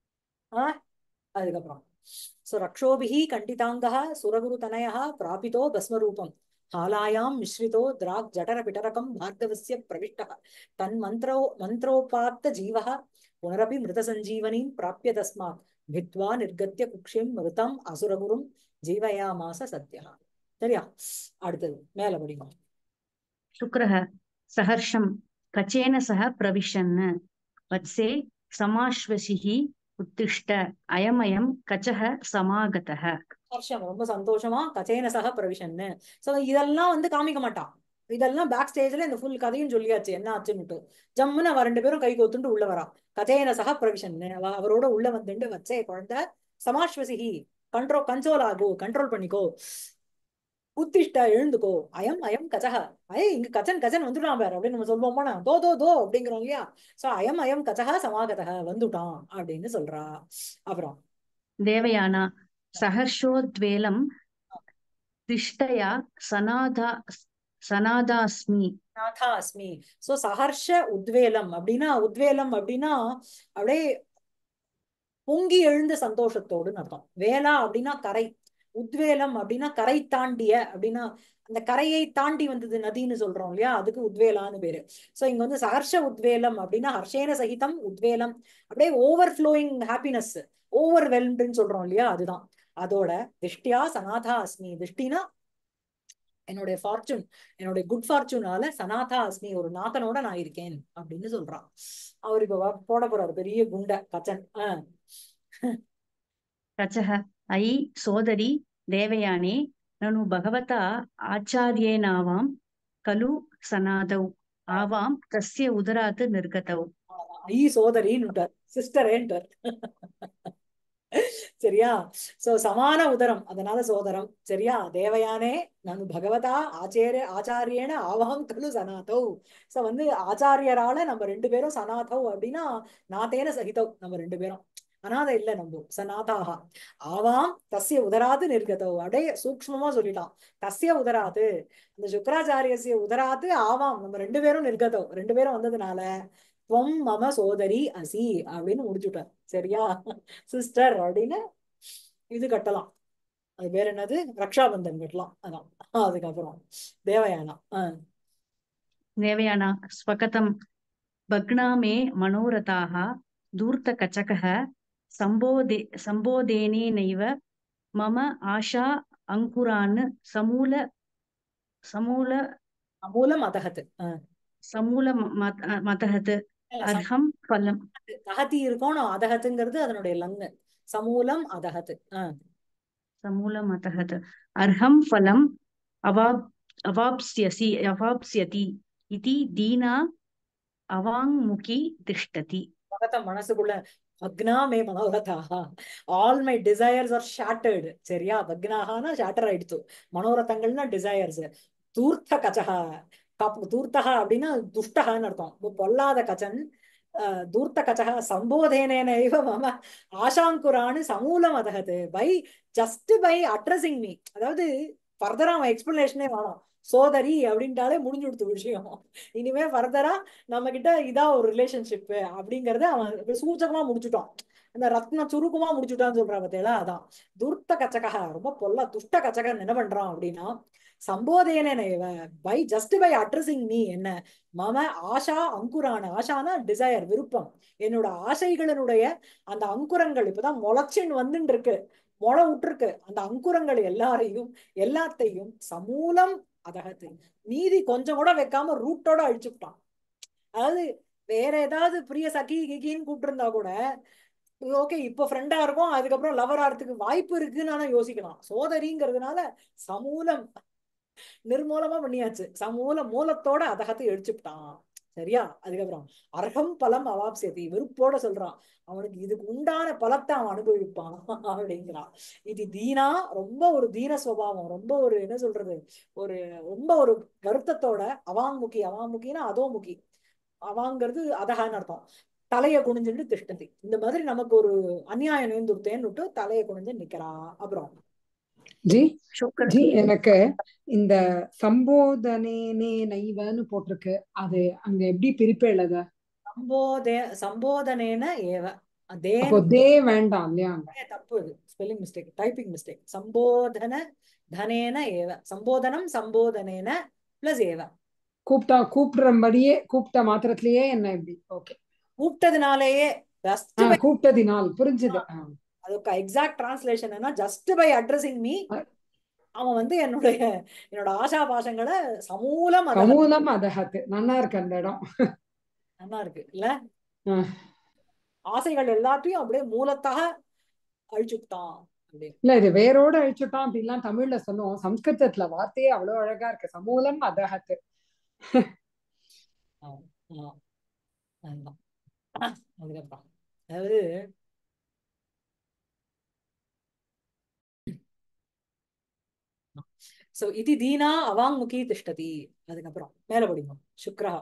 ஆ அதுக்கப்புறம் சோ ரக்ஷோபிஹி கண்டிதாங்கः சுரகுரு தனயः பிராபிதோ பஸ்மரூபம் हालायां मिश्रितो द्राक् जठर पिटरकं भार्गवस्य प्रविष्टः तन्मन्त्रो मन्त्रोपात्त जीवः पुनरपि मृतसञ्जीवनीं प्राप्य तस्मात् भित्त्वा निर्गत्य कुक्षिं मृतम् असुरगुरुं जीवयामास सद्यः சரியா அடுத்தது மேல படிங்க शुक्रः सहर्षं कचेन सह प्रविशन् वत्से समाश्वसिः उत्तिष्ठ अयमयं कचः समागतः ஹர்ஷம் ரொம்ப சந்தோஷமா கச்சேன சக பிரவிஷன்னு சோ இதெல்லாம் வந்து காமிக்க மாட்டான் இதெல்லாம் பேக் ஸ்டேஜ்ல இந்த ஃபுல் கதையும் சொல்லியாச்சு என்ன ஆச்சுன்னுட்டு ஜம்முன்னு அவ ரெண்டு பேரும் கை கோத்துண்டு உள்ள வரா கச்சேன சக பிரவிஷன்னு அவ அவரோட உள்ள வந்துட்டு வச்சே குழந்தை சமாஸ்வசிகி கண்ட்ரோல் கன்சோல் ஆகு கண்ட்ரோல் பண்ணிக்கோ உத்திஷ்ட எழுந்துக்கோ அயம் அயம் கச்சக அய இங்க கச்சன் கச்சன் வந்துட்டான் பாரு அப்படின்னு நம்ம சொல்லுவோமா தோ தோ தோ அப்படிங்கிறோம் இல்லையா சோ அயம் அயம் கச்சக சமாகதக வந்துட்டான் அப்படின்னு சொல்றா அப்புறம் देवयाना सहर्षोद्वेलं तिष्ठया सनादा सनादास्मि நாதா அஸ்மி சோ சஹர்ஷ உத்வேலம் அப்படின்னா உத்வேலம் அப்படின்னா அப்படியே பொங்கி எழுந்த சந்தோஷத்தோடுன்னு அர்த்தம் வேலா அப்படின்னா கரை உத்வேலம் அப்படின்னா கரை தாண்டிய அப்படின்னா அந்த கரையை தாண்டி வந்தது நதின்னு சொல்றோம் இல்லையா அதுக்கு உத்வேலான்னு பேரு சோ இங்க வந்து சஹர்ஷ உத்வேலம் அப்படின்னா ஹர்ஷேன சகிதம் உத்வேலம் அப்படியே ஓவர் ஃப்ளோயிங் ஹாப்பினஸ் ஓவர் வெல்ம்டுன்னு சொல்றோம் இல்லையா அதுதான் அதோட திஷ்டியா சனாதா அஸ்மி திஷ்டினா என்னுடைய ஃபார்ச்சூன் என்னுடைய குட் ஃபார்ச்சூனால சனாதா அஸ்மி ஒரு நாதனோட நான் இருக்கேன் அப்படின்னு சொல்றான் அவர் இப்ப வ- போட போறாரு பெரிய குண்ட கச்சன் ஆஹ் कचः अयि सोदरि देवयाने ननु भगवता आचार्येणावां खलु सनादौ आवां तस्य उदरात् निर्गतौ ஐ சோதரின்னுட்டார் சிஸ்டரேன்ட்டார் சரியா சோ சமான உதரம் அதனால சோதரம் சரியா தேவயானே நான் பகவதா ஆச்சாரிய ஆச்சாரியேன ஆவாம் கலு சனாதௌ சோ வந்து ஆச்சாரியரால நம்ம ரெண்டு பேரும் சனாதௌ அப்படின்னா நாத்தேன சகிதௌ நம்ம ரெண்டு பேரும் அனாதை இல்ல நம்ம சநாதாக ஆவாம் தஸ்ய உதராது நிர்கதோ அப்படியே சூக்ஷ்மமா சொல்லிட்டான் தஸ்ய உதராது அந்த சுக்கராச்சாரியசிய உதராது ஆவாம் நம்ம ரெண்டு பேரும் நிர்கதோ ரெண்டு பேரும் வந்ததுனால துவம் மம சோதரி அசி அப்படின்னு முடிச்சுட்டார் சரியா சிஸ்டர் அப்படின்னு இது கட்டலாம் அது பேர் என்னது ரக்ஷாபந்தன் கட்டலாம் அதான் அதுக்கப்புறம் தேவயானா ஆஹ் देवयाना स्वकतं भग्ना मे मनोरथाः धूर्तकचकः सम्बोधे सम्बोधेनेनैव मम आशा अङ्कुरान् समूल समूल மூலம் அதகத்து ஆஹ் समूल मतहत् अर्हं फलम् தகதி இருக்கணும் அதகத்துங்கிறது அதனுடைய லங்கு சமூலம் அதகத்து ஆஹ் समूलमतहत् अर्हं फलम् अवाप् अवाप्स्यसि अवाप्स्यति इति दीना अवाङ्मुखी तिष्ठति பகத்தம் மனசுக்குள்ள பக்னா மே மனோரதாக all my desires are shattered சரியா பக்னாகானா ஷாட்டர் ஆயிடுச்சு மனோரதங்கள்னா டிசையர்ஸ் தூர்த்த கச்சகா கப் தூர்த்தகா அப்படின்னா துஷ்டகான்னு அர்த்தம் இப்போ பொல்லாத கச்சன் தூர்த்தகச்சக சம்போதேனேனைவ மம ஆசாங்குரான்னு சமூலம் அதகது by just by addressing me அதாவது ஃபர்தரா அவன் எக்ஸ்பிளனேஷனே வேணாம் சோதரி அப்படின்ட்டாலே முடிஞ்சு கொடுத்த விஷயம் இனிமே ஃபர்தரா நம்ம கிட்ட இதான் ஒரு ரிலேஷன்ஷிப் அப்படிங்கறத அவன் சூச்சகமா முடிச்சுட்டான் அந்த ரத்ன சுருக்கமா முடிச்சுட்டான்னு சொல்றா பார்த்தீங்களா அதான் துர்த்த கச்சகா ரொம்ப பொல்ல துஷ்ட கச்சகன் என்ன பண்றான் அப்படின்னா சம்போதேன by just by addressing me என்ன மம ஆஷா அங்குரான ஆஷானா டிசையர் விருப்பம் என்னோட ஆசைகளினுடைய அந்த அங்குரங்கள் இப்பதான் முளைச்சின்னு வந்துட்டு இருக்கு முளை விட்டுருக்கு அந்த அங்குரங்கள் எல்லாரையும் எல்லாத்தையும் சமூலம் அதகத்து மீதி கொஞ்சம் கூட வைக்காம ரூட்டோட அழிச்சுட்டான் அதாவது வேற ஏதாவது பிரிய சகி கிகின்னு கூப்பிட்டு கூட ஓகே இப்போ ஃப்ரெண்டா இருக்கும் அதுக்கப்புறம் லவர் ஆறதுக்கு வாய்ப்பு இருக்குன்னு ஆனா யோசிக்கலாம் சோதரிங்கிறதுனால சமூலம் நிர்மூலமா பண்ணியாச்சு சமூல மூலத்தோட அதகத்தை எழிச்சுட்டான் சரியா அதுக்கப்புறம் அர்ஹம் பலம் அவாப்சதி வெறுப்போட சொல்றான் அவனுக்கு இதுக்கு உண்டான பலத்தை அவன் அனுபவிப்பான் அப்படிங்கிறான் இது தீனா ரொம்ப ஒரு தீன சுவாவம் ரொம்ப ஒரு என்ன சொல்றது ஒரு ரொம்ப ஒரு வருத்தத்தோட அவாங்முகி அவாங்முகினா அதோ முகி அவாங்கிறது அதகான்னு அர்த்தம் தலைய குனிஞ்சுட்டு திஷ்டதி இந்த மாதிரி நமக்கு ஒரு அநியாயம் நேர்ந்துருத்தேன்னு தலைய குனிஞ்சு நிக்கிறா அப்புறம் ஜி சுக்ர ஜி எனக்கு இந்த சம்போதனேனே நைவன்னு போட்டிருக்கு அது அங்க எப்படி பிரிப்பேளத சம்போதே சம்போதனேன ஏவ அதேன அப்போ தே வேண்டாம் இல்லையா அங்க தப்பு இது ஸ்பெல்லிங் மிஸ்டேக் டைப்பிங் மிஸ்டேக் சம்போதன தனேன ஏவ சம்போதனம் சம்போதனேன பிளஸ் ஏவ கூப்பிட்டா கூப்பிடுறபடியே கூப்பிட்ட மாத்திரத்திலேயே என்ன எப்படி ஓகே கூப்பிட்டதுனாலேயே ஜஸ்ட் பை கூப்பிட்டதினால் புரிஞ்சுது ஆ. அதுக்கு எக்ஸாக்ட் டிரான்ஸ்லேஷன் என்ன ஜஸ்ட் பை அட்ரஸிங் மீ அ- அவன் வந்து என்னுடைய என்னோட ஆசா பாசங்களை சமூலம் அத சமூலம் அதகத்து நல்லா இருக்கு அந்த இடம் நல்லா இருக்கு இல்ல ஆ. ஆசைகள் எல்லாத்தையும் அப்படியே மூலத்தாக அழிச்சுட்டான் அப்படின்னு இல்ல இது வேரோட அழிச்சுட்டான் அப்படின்லாம் தமிழ்ல சொல்லுவோம் சம்ஸ்கிருதத்துல வார்த்தையே அவ்வளவு அழகா இருக்கு சமூலம் அதகத்து ஆமா, ஆமா. அதுதான் அதுக்கப்புறம் அதாவது சோ இது தீனா அவாங்முகி திஷ்டதி அதுக்கப்புறம் மேல படிங்க சுக்ரா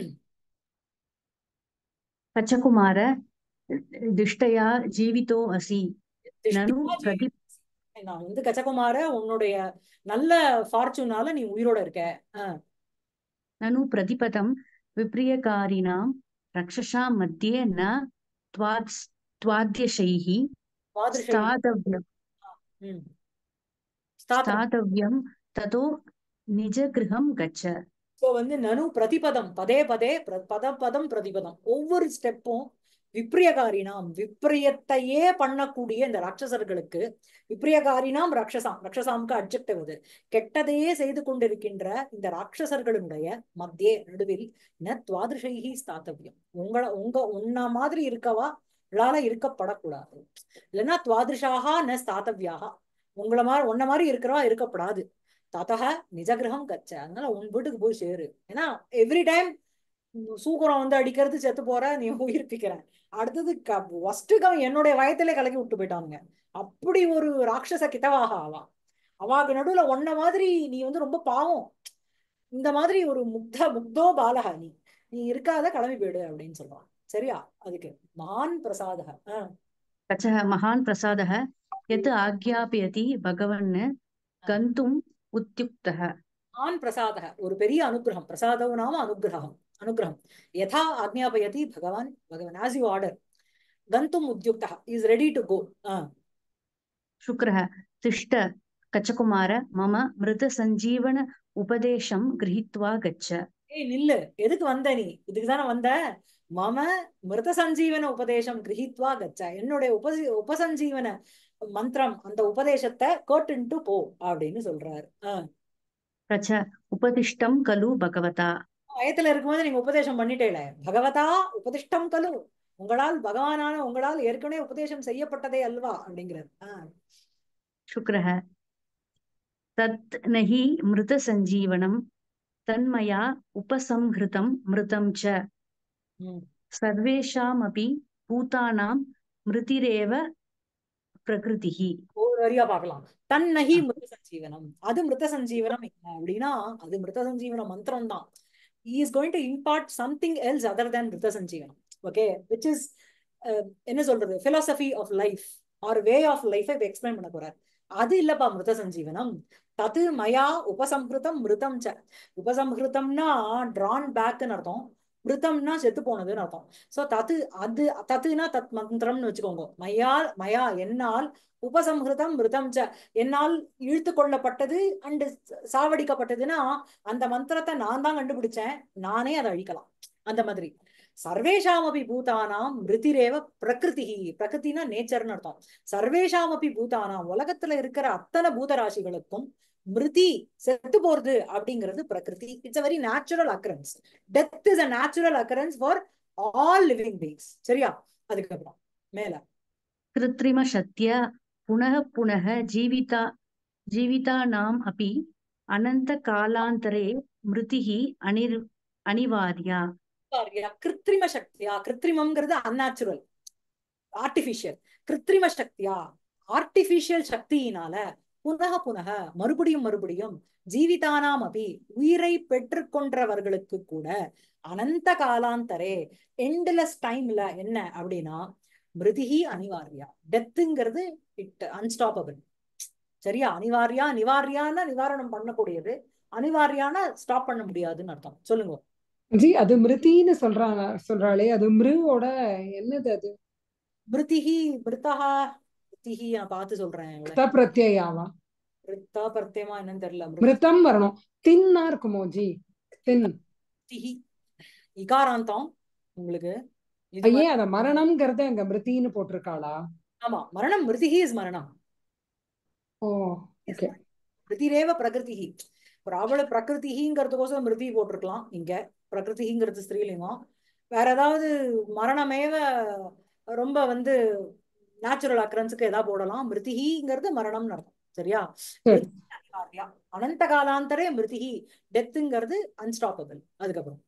கச்சகுமார திஷ்டயா ஜீவிதோ அசி நனு திஷ்டியா பிரதி ஜீவி- நான் வந்து கச்சகுமார உன்னுடைய நல்ல ஃபார்ச்சூனால நீ உயிரோட இருக்க ஆஹ் ननु प्रतिपदं विप्रियकारिणां रक्षसां मध्ये न त्वाद् त्वाद्यशैः மாதிரிஷை स्थातव्यं ம் ஸ்தாத்திரம் स्थातव्यं ततो निजगृहं गच्छ இப்போ வந்து நனு பிரதிபதம் பதே பதே பிர- பத பதம் பிரதிபதம் ஒவ்வொரு ஸ்டெப்பும் விப்ரியகாரினாம் விப்ரியத்தையே பண்ணக்கூடிய இந்த ராட்சசர்களுக்கு விப்ரியகாரினாம் ரக்ஷசாம் ரக்ஷசாம்க்கு அட்ஜெக்டிவ் இது கெட்டதையே செய்து கொண்டிருக்கின்ற இந்த ராட்சசர்களுடைய மத்தியே நடுவில் ந துவாதிருஷைஹி ஸ்தாத்தவியம் உங்கள உங்க உன்ன மாதிரி இருக்கவா ளால இருக்கப்படக்கூடாது இல்லைன்னா துவாதிருஷாகா ந ஸ்தாத்தவியாக உங்கள மாதிரி உன்ன மாதிரி இருக்கிறவா இருக்கப்படாது ததக நிஜகிரகம் கச்ச அதனால உன் வீட்டுக்கு போய் சேரு ஏன்னா எவ்ரி டைம் சூக்கரம் வந்து அடிக்கிறது செத்து போற நீ உயிர்ப்பிக்கிற அடுத்தது வஸ்டுகம் என்னுடைய வயத்திலே கலக்கி விட்டு போயிட்டானுங்க அப்படி ஒரு ராட்சச கிட்டவாக ஆவா அவாக்கு நடுவுல ஒன்ன மாதிரி நீ வந்து ரொம்ப பாவம் இந்த மாதிரி ஒரு முக்த முக்தோ பாலக நீ நீ இருக்காத கிளம்பி போயிடு அப்படின்னு சொல்றான் சரியா அதுக்கு மகான் பிரசாதக ஆஹ் कचः महान् प्रसादः यत् आज्ञापयति भगवन् गन्तुम् उद्युक्तः மகான் பிரசாதக ஒரு பெரிய அனுகிரகம் பிரசாதம் நாம அனுகிரகம் அனுகிரகம் யதா ஆக்ஞாபயதி பகவான் பகவான் ஆஸ் யூ ஆர்டர் கந்தும் உத்யுக்தः இஸ் ரெடி டு கோ शुक्रः तिष्ठ कचकुमार मम मृतसञ्जीवन उपदेशं गृहीत्वा गच्छ ஏய் நில்லு எதுக்கு வந்த நீ இதுக்கு தானே வந்த மம மிருத சஞ்சீவன உபதேசம் கிரகித்வா கச்ச என்னுடைய உபசி உபசஞ்சீவன மந்திரம் அந்த உபதேசத்தை கேட்டுன்ட்டு போ அப்படின்னு சொல்றாரு ஆஹ் प्रच उपदिष्टं खलु भगवता வயத்துல இருக்கும்போது நீங்க உபதேசம் பண்ணிட்டேல பகவதா உபதிஷ்டம் கலு உங்களால் பகவானான உங்களால் ஏற்கனவே உபதேசம் செய்யப்பட்டதே அல்வா அப்படிங்கிறார் ஆஹ் शुक्रः तत् न हि मृतसञ्जीवनं तन्मया उपसंहृतं मृतं च உம் सर्वेषामपि भूतानां मृतिरेव प्रकृतिः ஒரு வரியா பார்க்கலாம் தன்னகி மிருத சஞ்சீவனம் அது மிருத சஞ்சீவனம் என்ன அப்படின்னா அது மிருத சஞ்சீவன மந்திரம் தான் is going to impart something else other than மிருத சஞ்சீவனம் ஓகே விச் இஸ் என்ன சொல்றது philosophy of life or way of லைஃபை எக்ஸ்பிளைன் பண்ண போறார் அது இல்லப்பா மிருத சஞ்சீவனம் தது மயா உபசம்ஹிருதம் மிருதம் ச உபசம்ஹிருதம்னா டிரான் பேக்னு அர்த்தம் மிருதம்னா செத்து போனதுன்னு அர்த்தம் சோ தத்து அது தத்துனா தத் மந்திரம்னு வச்சுக்கோங்க மயா மயா என்னால் உபசம்ஹிருதம் மிருதம் ச என்னால் இழுத்து கொள்ளப்பட்டது அண்டு சாவடிக்கப்பட்டதுன்னா அந்த மந்திரத்தை நான் தான் கண்டுபிடிச்சேன் நானே அதை அழிக்கலாம் அந்த மாதிரி சர்வேஷாமபி பூதானாம் மிருதிரேவ பிரகிருதி பிரகிருத்தினா நேச்சர்னு அர்த்தம் சர்வேஷாமபி பூதானாம் உலகத்துல இருக்கிற அத்தனை பூதராசிகளுக்கும் மிருதி செத்து போறது அப்படிங்கிறது பிரகிருதி it's a very natural occurrence death is a natural occurrence for all living beings சரியா அதுக்கப்புறம் மேல कृत्रिमशक्त्या पुनः पुनः जीविता जीवितानाम् अपि अनन्तकालान्तरे मृतिः अनिर् अनिवार्या பாருயா, கிருத்திரிம சக்தியா கிருத்திரிமம்ங்கிறது அந்நேச்சுரல் ஆர்டிபிஷியல் கிருத்திரிம சக்தியா ஆர்டிபிஷியல் சக்தியினால புனக புனக மறுபடியும் மறுபடியும் ஜீவிதானாம் அபி உயிரை பெற்றுக்கொண்டவர்களுக்கு கூட அனந்த காலாந்தரே எண்ட்லெஸ் டைம்ல என்ன அப்படின்னா மிருதிகி அனிவாரியா டெத்துங்கிறது இட் அன்ஸ்டாப்பபிள் சரியா அனிவாரியா நிவாரியான்னா நிவாரணம் பண்ணக்கூடியது அனிவாரியான ஸ்டாப் பண்ண முடியாதுன்னு அர்த்தம் சொல்லுங்க ஜி அது மிருத்தின்னு சொல்றாங்க சொல்றாளே அது மிருவோட என்னது அது மிருதிகி மிருதஹா மிருதிகி நான் பார்த்து சொல்றேன் இவளை. கிருத பிரத்யயாவா மிருத்தா பர்த்தியமா என்னன்னு தெரியல மிருத்தம் வரணும் தின்னா இருக்குமோ ஜி தின் மிருதிகி இகாராந்தம் உங்களுக்கு இது ஐயே மாதிரி- அத மரணம்ங்கிறத அங்க மிருத்தின்னு போட்டிருக்காளா ஆமா மரணம் மிருதிகி இஸ் மரணம் ஓ ஓகே மிருதிரேவ பிரகிருதிகி அவள பிரகிருதிங்கிறதுக்கோசரம் மிருதி போட்டிருக்கலாம் இங்க பிரகிருதிங்கிறது ஸ்திரீலிங்கம் வேற ஏதாவது மரணமேவ ரொம்ப வந்து நேச்சுரல் அக்கரன்ஸுக்கு ஏதாவது போடலாம் மிருதிகிங்கிறது மரணம்னு அர்த்தம் சரியா சரி. அனிவார்யா. அனந்த காலாந்தரே மிருதிகி டெத்துங்கிறது அன்ஸ்டாப்பபிள் அதுக்கப்புறம்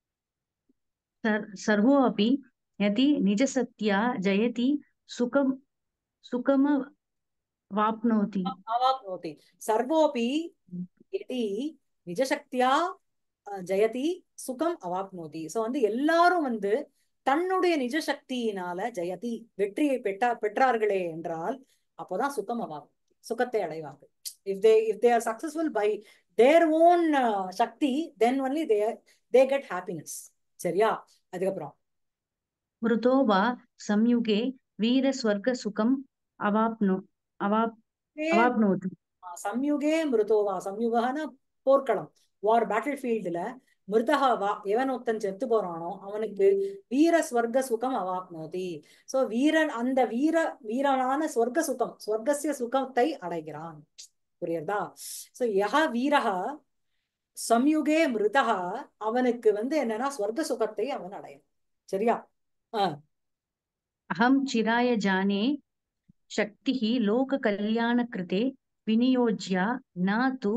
सर् सर्वो अपि यदि निजसत्या जयति सुखं सुखम वाप्नोति अवाप्नोति सर्वोऽपि यदि நிஜசக்தியா அஹ், ஜெயதி சுகம் அவாப்னோதி சோ வந்து எல்லாரும் வந்து தன்னுடைய நிஜ சக்தியினால ஜெயதி வெற்றியை பெற்றா பெற்றார்களே என்றால் அப்போதான் சுகம் அவாப் சுகத்தை அடைவார்கள் if they if they are successful by their own சக்தி then only they they get happiness சரியா அதுக்கப்புறம் मृतो वा संयुगे वीरस्वर्गसुखम् अवाप्नो अवाप् अवाप्नोति ஆஹ் சம்யுகே மிருதோவா சம்யுகனா போர்க்களம் வார் பேட்டில் ஃபீல்டுல மிருதகா வா எவன் ஒருத்தன் செத்து போறானோ அவனுக்கு வீர ஸ்வர்க சுகம் அவாப்னோதி சோ வீரன் அந்த வீர வீரனான ஸ்வர்க சுகம் ஸ்வர்கசிய சுகத்தை அடைகிறான் புரியுறதா சோ யஹ வீரஹா சம்யுகே மிருதகா அவனுக்கு வந்து என்னன்னா ஸ்வர்க சுகத்தை அவன் அடையும் சரியா ஆஹ் अहं चिराय जाने शक्तिः लोककल्याणकृते विनियोज्या न तु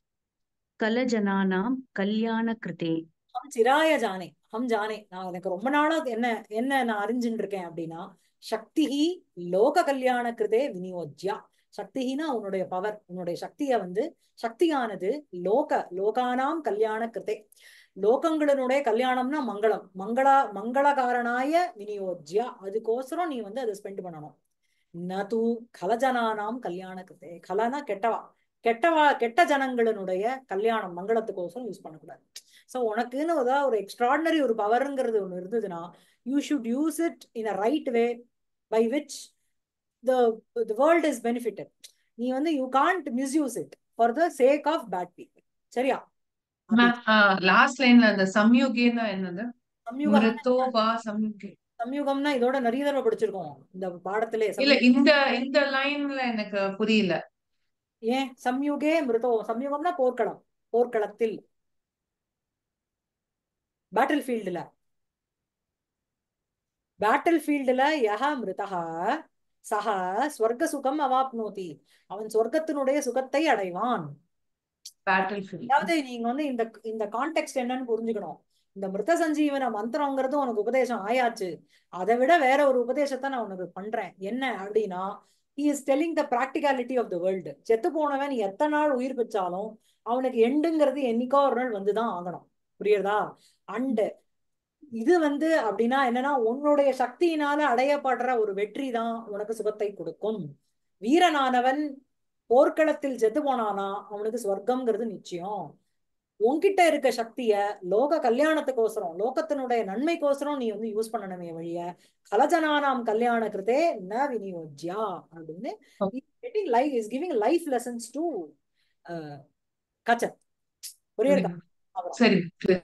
कलजनानां कल्याणकृते ஹம் சிராய ஜானே ஹம் ஜானே நான் எனக்கு ரொம்ப நாளா என்ன என்ன நான் அறிஞ்சுட்டு இருக்கேன் அப்படின்னா சக்திஹி லோக கல்யாண கிருதே விநியோஜ்யா சக்திஹினா உன்னுடைய பவர் உன்னுடைய சக்தியை வந்து சக்தியானது லோக லோகானாம் கல்யாண கிருதே லோகங்களினுடைய கல்யாணம்னா மங்களம் மங்களா மங்களகாரனாய விநியோஜ்யா அதுக்கோசரம் நீ வந்து அதை ஸ்பெண்ட் பண்ணணும் நது கலஜனானாம் கல்யாண கிருதே கலனா கெட்டவா கெட்டவா கெட்ட ஜனங்களினுடைய கல்யாணம் மங்களத்துக்கோசரம் யூஸ் பண்ணக்கூடாது சோ உனக்குன்னு ஏதாவது ஒரு எக்ஸ்ட்ராடினரி ஒரு பவர்ங்கிறது ஒண்ணு இருந்ததுன்னா you should use it in a right way by which the the world is benefited நீ வந்து you can't misuse it for the sake of bad people சரியா லாஸ்ட் லைன்ல அந்த சம்யுகேன்னா என்னது சம்யுகம் மிருத்தோ வா சம்யுகே சம்யுகம்னா இதோட நிறைய தடவை படிச்சிருக்கோம் இந்த பாடத்திலே இல்ல சம்யுகம். இந்த இந்த லைன்ல எனக்கு புரியல ஏன் சம்யுகே மிருதோ சம்யுகம்னா போர்க்களம் போர்க்களத்தில் பேட்டில் ஃபீல்டுல பேட்டில் ஃபீல்டுல யஹ மிருதஹ சஹ ஸ்வர்க சுகம் அவாப்னோதி அவன் சொர்க்கத்தினுடைய சுகத்தை அடைவான் பேட்டில் ஃபீல்ட் அதாவது நீங்க வந்து இந்த இந்த கான்டெக்ட் என்னன்னு புரிஞ்சுக்கணும் இந்த மிருத சஞ்சீவன மந்திரங்கிறது உனக்கு உபதேசம் ஆயாச்சு அதை விட வேற ஒரு உபதேசத்தை நான் உனக்கு பண்றேன் என்ன அப்படின்னா he is telling the practicality of the world செத்து போனவன் நீ எத்தனை நாள் உயிர் பெற்றாலும் அவனுக்கு எண்டுங்கிறது என்னைக்கோ ஒரு நாள் வந்துதான் ஆகணும் புரியுறதா அண்ட் இது வந்து அப்படின்னா என்னன்னா உன்னுடைய சக்தியினால அடையப்படுற ஒரு வெற்றி தான் உனக்கு சுகத்தை கொடுக்கும் வீரனானவன் போர்க்களத்தில் செத்து போனானா அவனுக்கு ஸ்வர்க்கம்ங்கிறது நிச்சயம் உன்கிட்ட இருக்க சக்திய லோக கல்யாணத்துக்கோசரம் லோகத்தினுடைய நன்மைக்கோசரம் நீ வந்து யூஸ் பண்ணணுமே வழிய கலஜனானாம் கல்யாண கிருதே ந விநியோஜ்யா அப்படின்னு getting life is giving life lessons to கச்சன் புரியுதா அப்புறம் சரி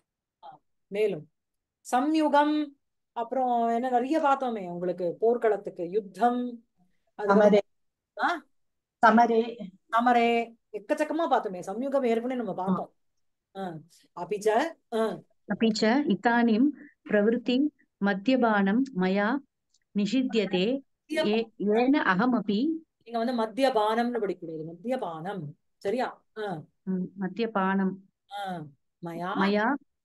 மேலும் சம்யுகம் அப்புறம் என்ன நிறைய பார்த்தோமே உங்களுக்கு போர்க்களத்துக்கு யுத்தம் அதுக்கப்புறம் சமரே ஆ? சமரே சமரே எக்கச்சக்கமா பார்த்தோமே சம்யுகம் ஏற்கனவே நம்ம பார்த்தோம் ஆ. அபிச்ச ஆ, अपि च इदानीं प्रवृत्ति मद्यपानं मया निषिध्यते ये येन अहमपि நீங்க வந்து மத்திய பானம்னு படிக்கக்கூடாது மத்திய பானம் சரியா ஆ, ம், मद्यपानं ஆ. மயா मया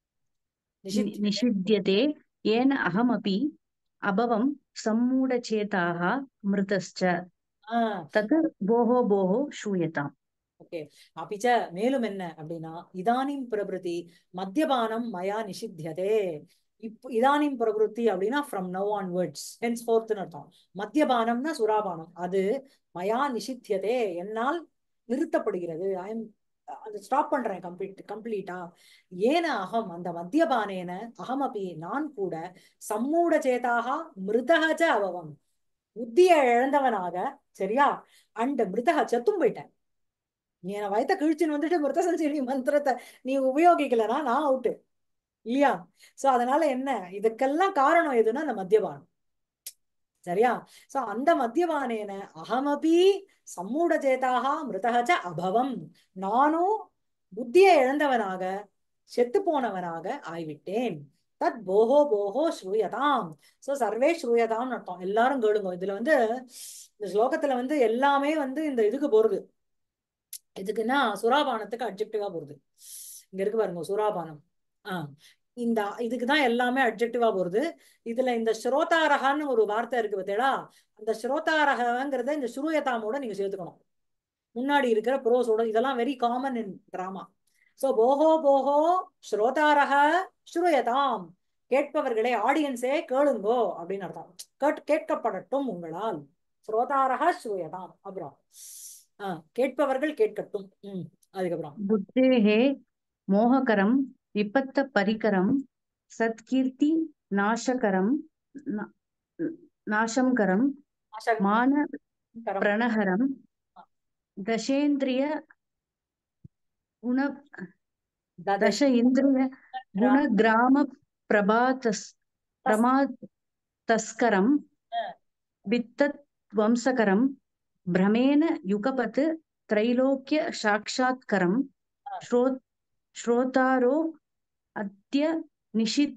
நிஷித் नि- निषिध्यते येन अहमपि अभवं सम्मूढचेताः मृतश्च ஆ तत् भोः भोः श्रूयताम् ஓகே அபிச்ச மேலும் என்ன அப்படின்னா இதானிம் பிரபிருதி மத்தியபானம் மயா நிஷித்தியதே இப் இதானிம் பிரபிருத்தி அப்படின்னா ஃப்ரம் நவ் ஆன்வர்ட்ஸ் ஹென்ஸ் ஃபோர்த்னு அர்த்தம் மத்தியபானம்னா சுராபானம் அது மயா நிஷித்தியதே என்னால் நிறுத்தப்படுகிறது ஐ எம் அது ஸ்டாப் பண்றேன் கம்ப்ளீட் கம்ப்ளீட்டா ஏன அகம் அந்த மத்தியபானேன அகமபி நான் கூட சம்மூட சேதாக மிருதகஜ அவவம் புத்திய இழந்தவனாக சரியா அண்ட் மிருதக செத்தும் போயிட்டேன் நீ என்ன வயத்த கிழிச்சுன்னு வந்துட்டு மிருத சஞ்சீவி மந்திரத்தை நீ உபயோகிக்கலனா நான் அவுட்டு இல்லையா சோ அதனால என்ன இதுக்கெல்லாம் காரணம் எதுன்னா அந்த மத்தியபானம் சரியா சோ அந்த மத்தியபானேன அகமபி சம்மூட சேதாக மிருதகச்ச அபவம் நானும் புத்தியை இழந்தவனாக செத்து போனவனாக ஆய்விட்டேன் தத் போஹோ போஹோ ஸ்ரூயதாம் சோ சர்வே ஸ்ரூயதாம் அர்த்தம் எல்லாரும் கேளுங்க இதுல வந்து இந்த ஸ்லோகத்துல வந்து எல்லாமே வந்து இந்த இதுக்கு போறது இதுக்குன்னா சுறாபானத்துக்கு அப்ஜெக்டிவா போறது இங்க இருக்கு பாருங்க சுறாபானம் ஆஹ் இந்த இதுக்குதான் எல்லாமே அப்ஜெக்டிவா போறது இதுல இந்த ஸ்ரோதாரகான்னு ஒரு வார்த்தை இருக்கு பார்த்தீங்களா அந்த ஸ்ரோதாரகங்கிறத இந்த ஸ்ரூயதாமோட நீங்க சேர்த்துக்கணும் முன்னாடி இருக்கிற ப்ரோஸோட இதெல்லாம் very common in drama so போஹோ போஹோ ஸ்ரோதாரக ஸ்ரூயதாம் கேட்பவர்களே ஆடியன்ஸே கேளுங்கோ அப்படின்னு அர்த்தம் கேட் கேட்கப்படட்டும் உங்களால் ஸ்ரோதாரக ஸ்ரூயதாம் அப்புறம் ஆஹ் கேட்பவர்கள் கேட்கட்டும் உம் அதுக்கப்புறம் बुद्धेः मोहकरं विपत्तपरिकरं सत्कीर्ति नाशकरं न- नाशं करं ஆஷா- मान கரம். प्रणहरं दशेन्द्रिय गुण தத- दश इन्द्रिय गुणग्राम प्रभातस् प्रमा तस्करं वित्तत् वंशकरं भ्रमेण युगपत् त्रैलोक्य साक्षात्करं श्रो श्रोतारो अद्य निषि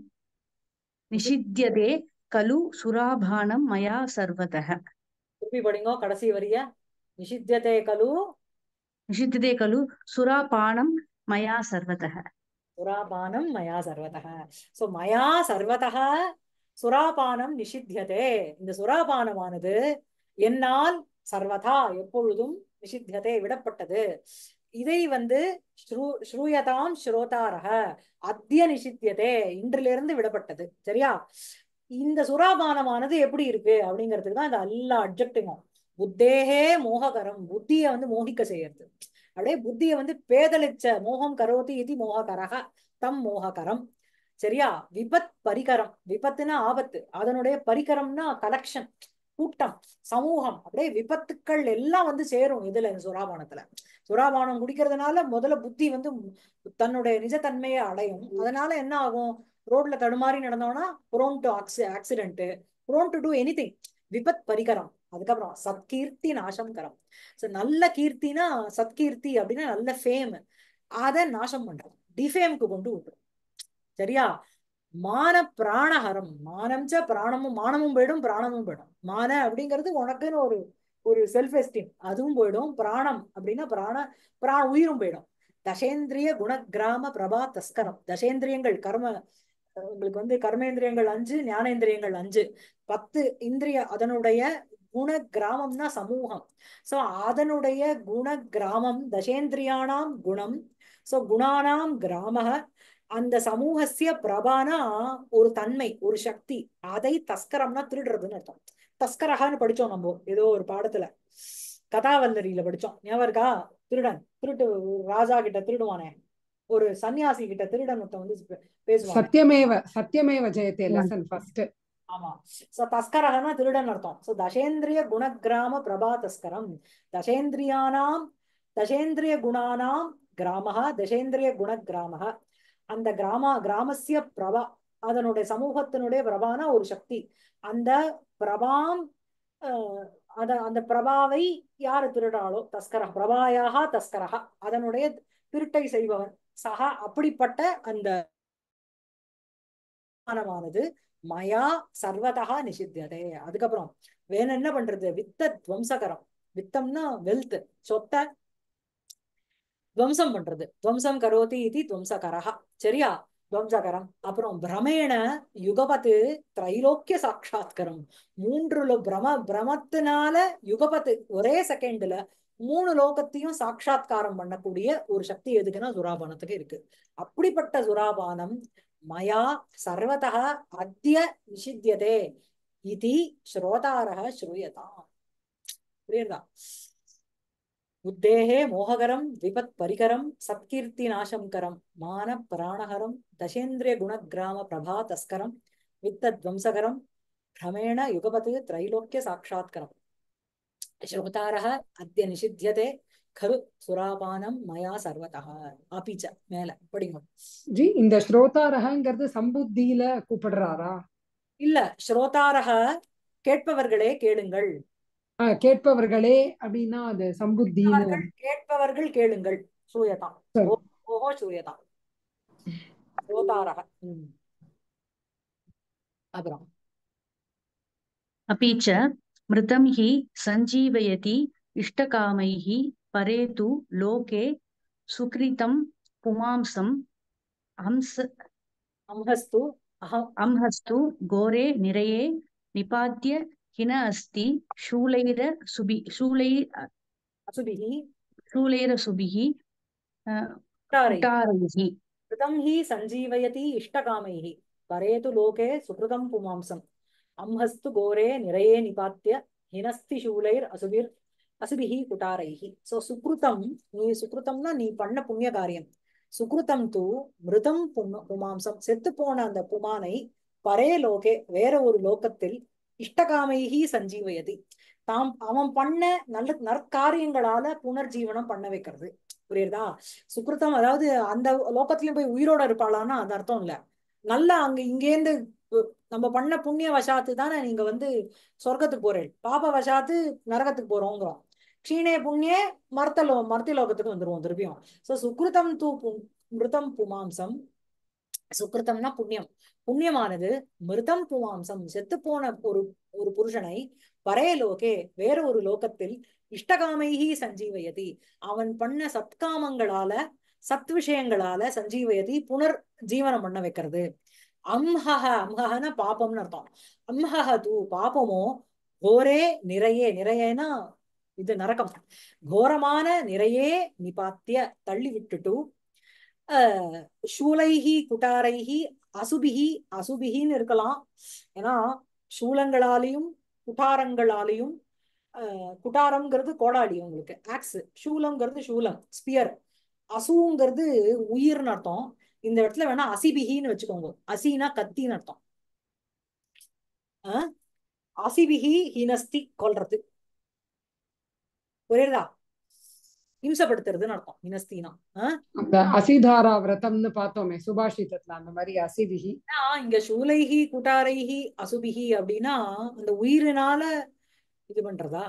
निषिध्यते खलु सुराभानं मया सर्वतः திருப்பி படிங்கோ கடைசி வரிய நிஷித்தியதே கலு निषिध्यते खलु सुरापानं मया सर्वतः சுராபானம் மயா சர்வதः சோ மயா சர்வதः சுராபானம் நிஷித்தியதே இந்த சுராபானமானது என்னால் சர்வதா எப்பொழுதும் நிஷித்தியதே விடப்பட்டது இதை வந்து ஸ்ரூ ஸ்ரூயதாம் ஸ்ரோதாரக அத்திய நிஷித்தியதே இன்றிலிருந்து விடப்பட்டது சரியா இந்த சுராபானமானது எப்படி இருக்கு அப்படிங்கிறதுக்கு தான் இந்த எல்லா அப்ஜெக்டிவும் புத்தேகே மோககரம் புத்திய வந்து மோகிக்க செய்யறது அப்படியே புத்திய வந்து பேதலிச்ச மோகம் கரோதி இது மோககரக தம் மோககரம் சரியா விபத் பரிகரம் விபத்துனா ஆபத்து அதனுடைய பரிகரம்னா கலெக்ஷன் கூட்டம் சமூகம் அப்படியே விபத்துக்கள் எல்லாம் வந்து சேரும் இதுல இந்த சுறாபானத்துல சுறாபானம் குடிக்கிறதுனால முதல்ல புத்தி வந்து தன்னுடைய நிஜத்தன்மையை அடையும் அதனால என்ன ஆகும் ரோட்ல தடுமாறி நடந்தோம்னா prone to accident prone to to anything விபத் பரிகரம் அதுக்கப்புறம் சத்கீர்த்தி நாசம் கரம் So, நல்ல கீர்த்தினா சத்கீர்த்தி அப்படின்னா நல்ல ஃபேம் அத நாசம் பண்றது டிஃபேம்க்கு கொண்டு விட்டுரும் சரியா மான பிராணஹரம் மானம்ச்ச பிராணமும் மானமும் போயிடும் பிராணமும் போயிடும் மான அப்படிங்கிறது உனக்குன்னு ஒரு ஒரு செல்ஃப் எஸ்டீம் அதுவும் போயிடும் பிராணம் அப்படின்னா பிராண பிராண உயிரும் போயிடும் தசேந்திரிய குணகிராம பிரபா தஸ்கரம் தசேந்திரியங்கள் கர்ம உங்களுக்கு வந்து கர்மேந்திரியங்கள் அஞ்சு ஞானேந்திரியங்கள் அஞ்சு பத்து இந்திரிய அதனுடைய குண கிராமம்னா சமூகம் சோ அதனுடைய குண கிராமம் தசேந்திரியானாம் குணம் சோ குணானாம் கிராம அந்த சமூகசிய பிரபானா ஒரு தன்மை ஒரு சக்தி அதை தஸ்கரம்னா திருடுறதுன்னு அர்த்தம் தஸ்கரகான்னு படிச்சோம் நம்ம ஏதோ ஒரு பாடத்துல கதாவல்லரியில படிச்சோம் ஞாபகம் இருக்கா திருடன் திருட்டு ராஜா கிட்ட திருடுவானே ஒரு சன்னியாசி கிட்ட திருடன் ஒருத்தன் வந்து பே- பேசுவானே சத்தியமேவ சத்தியமேவ ஜெயத்தே லெசன் ஃபர்ஸ்ட் ஆமா சோ தஸ்கரகனா திருடன் அர்த்தம் சோ தசேந்திரிய குணகிராம பிரபா தஸ்கரம் தசேந்திரியானாம் தசேந்திரிய குணானாம் கிராமஹ தசேந்திரிய குணகிராமஹ அந்த கிராம கிராமஸ்ய பிரபா அதனுடைய சமூகத்தினுடைய பிரபானா ஒரு சக்தி அந்த பிரபாம் அஹ், அத அந்த பிரபாவை யாரு திருடாளோ தஸ்கர பிரபாயாக தஸ்கரஹ அதனுடைய திருட்டை செய்பவன் சகா அப்படிப்பட்ட அந்த மானமானது மயா சர்வதா நிஷித்தியதே அதுக்கப்புறம் வேற என்ன பண்றது வித்த துவம்சகரம் வித்தம்னா வெல்த் சொத்தை துவம்சம் பண்றது துவம்சம் கரோதி இது துவம்சகரஹ சரியா துவம்சகரம் அப்புறம் பிரமேண யுகபத்து திரைலோக்கிய சாட்சாத்கரம் மூன்று லோ- பிரம பிரமத்தினால யுகபத்து ஒரே செகண்ட்ல மூணு லோகத்தையும் சாட்சாத்காரம் பண்ணக்கூடிய ஒரு சக்தி எதுக்குன்னா சுராபானத்துக்கு இருக்கு அப்படிப்பட்ட சுராபானம் மயா சர்வதா அத்ய நிஷித்தியதே இது ஸ்ரோதாரः ஸ்ரூயதாம் புரியுதா புத்தேஹே மோககரம் விபத் பரிகரம் சத்கீர்த்தி நாசம்கரம் மான பிராணஹரம் தசேந்திரிய குணகிராம பிரபா தஸ்கரம் வித்த துவம்சகரம் பிரமேண யுகபத் திரைலோக்கிய சாட்சாத்கரம் ஸ்ரோதாரः அத்ய நிஷித்தியதே खलु சுராபானம் மயா சர்வதா அபிச்ச மேல படிங்க ஜி இந்த ஸ்ரோதாரகங்கிறது சம்புத்தியில கூப்பிடுறாரா இல்ல ஸ்ரோதாரக கேட்பவர்களே கேளுங்கள் ஆஹ் கேட்பவர்களே அப்படின்னா அது சம்புத்தின்னு கேட்பவர்கள் கேட்பவர்கள் கேளுங்கள் சூயதாம் சரி. ஓ- ஓஹோ சூயதாம் ஸ்ரோதாரக ம். அப்புறம் अपि च मृतं हि सञ्जीवयति इष्टकामैः परे तु लोके सुकृतं पुमांसं हंस அம்ஹஸ்து அஹம் अंहस्तु घोरे निरये निपात्य हिन अस्ति शूलैर सुबि शूलै அசுபிஹி शूलैरसुभिः अ, குட்டாரை कुटारैः कृतं हि सञ्जीवयति इष्टकामैः परे तु लोके सुकृतं पुमांसम् अम्हस्तु घोरे निरये निपात्य हिनस्ति शूलैर् असुभिर् அசுபிஹி குட்டாரைஹி சோ சுக்ருதம் நீ சுக்ருதம்னா நீ பண்ண புண்ணிய காரியம் சுக்ருதம் தூ மிருதம் பும்- புமாம்சம் செத்து போன அந்த புமானை பரே லோகே வேற ஒரு லோகத்தில் இஷ்டகாமைஹி சஞ்சீவயதி தாம் அவன் பண்ண நல்ல நற்காரியங்களால புனர்ஜீவனம் பண்ண வைக்கிறது புரியுதா சுக்ருதம் அதாவது அந்த லோகத்திலயும் போய் உயிரோட இருப்பாளான்னா அது அர்த்தம் இல்ல நல்லா அங்க இங்கேருந்து உ- நம்ம பண்ண புண்ணிய வசாத்து தானே நீங்க வந்து சொர்க்கத்துக்கு போறேன் பாப வசாத்து நரகத்துக்கு போறோங்கிறோம் க்ஷீணே புண்ணியே மர்த்தலோ மர்த்தி லோகத்துக்கு வந்துருவோம் திருப்பியும் சோ சுக்ருதம் தூ பு மிருதம் புமாம்சம் சுக்ருதம்னா புண்ணியம் புண்ணியமானது மிருதம் புமாம்சம் செத்து போன ஒரு ஒரு புருஷனை பரே லோகே வேற ஒரு லோகத்தில் இஷ்டகாமைஹி சஞ்சீவயதி அவன் பண்ண சத்காமங்களால சத் விஷயங்களால சஞ்சீவயதி புனர் ஜீவனம் பண்ண வைக்கிறது அம்ஹஹ அம்ஹஹன பாபம்னு அர்த்தம் அம்ஹஹ தூ பாபமோ கோரே நிறையே நிறையனா இது நரகம் கோரமான நிறையே நிபாத்திய தள்ளி விட்டுட்டு அஹ் சூலைஹி குட்டாரைஹி அசுபிஹி அசுபிஹின்னு இருக்கலாம் ஏன்னா சூலங்களாலையும் குட்டாரங்களாலையும் அஹ் குட்டாரம்ங்கிறது கோடாளி உங்களுக்கு ஆக்ஸ் சூலம்ங்கிறது சூலம் ஸ்பியர் அசுங்கிறது உயிர்னு அர்த்தம் இந்த இடத்துல வேணா அசிபிகின்னு வச்சுக்கோங்க அசினா கத்தின்னு அர்த்தம் அஹ் அசிபிகி ஹினஸ்தி கொல்றது புரியுதா இம்சப்படுத்துறதுன்னு அர்த்தம் ஹினஸ்தினா அஹ் அந்த அசிதாரா விரதம்னு பார்த்தோமே சுபாஷிதத்துல அந்த மாதிரி அசிவிகி ஆனா, இங்க சூலைஹி குட்டாரைஹி அசுபிஹி அப்படின்னா அந்த உயிரினால இது பண்றதா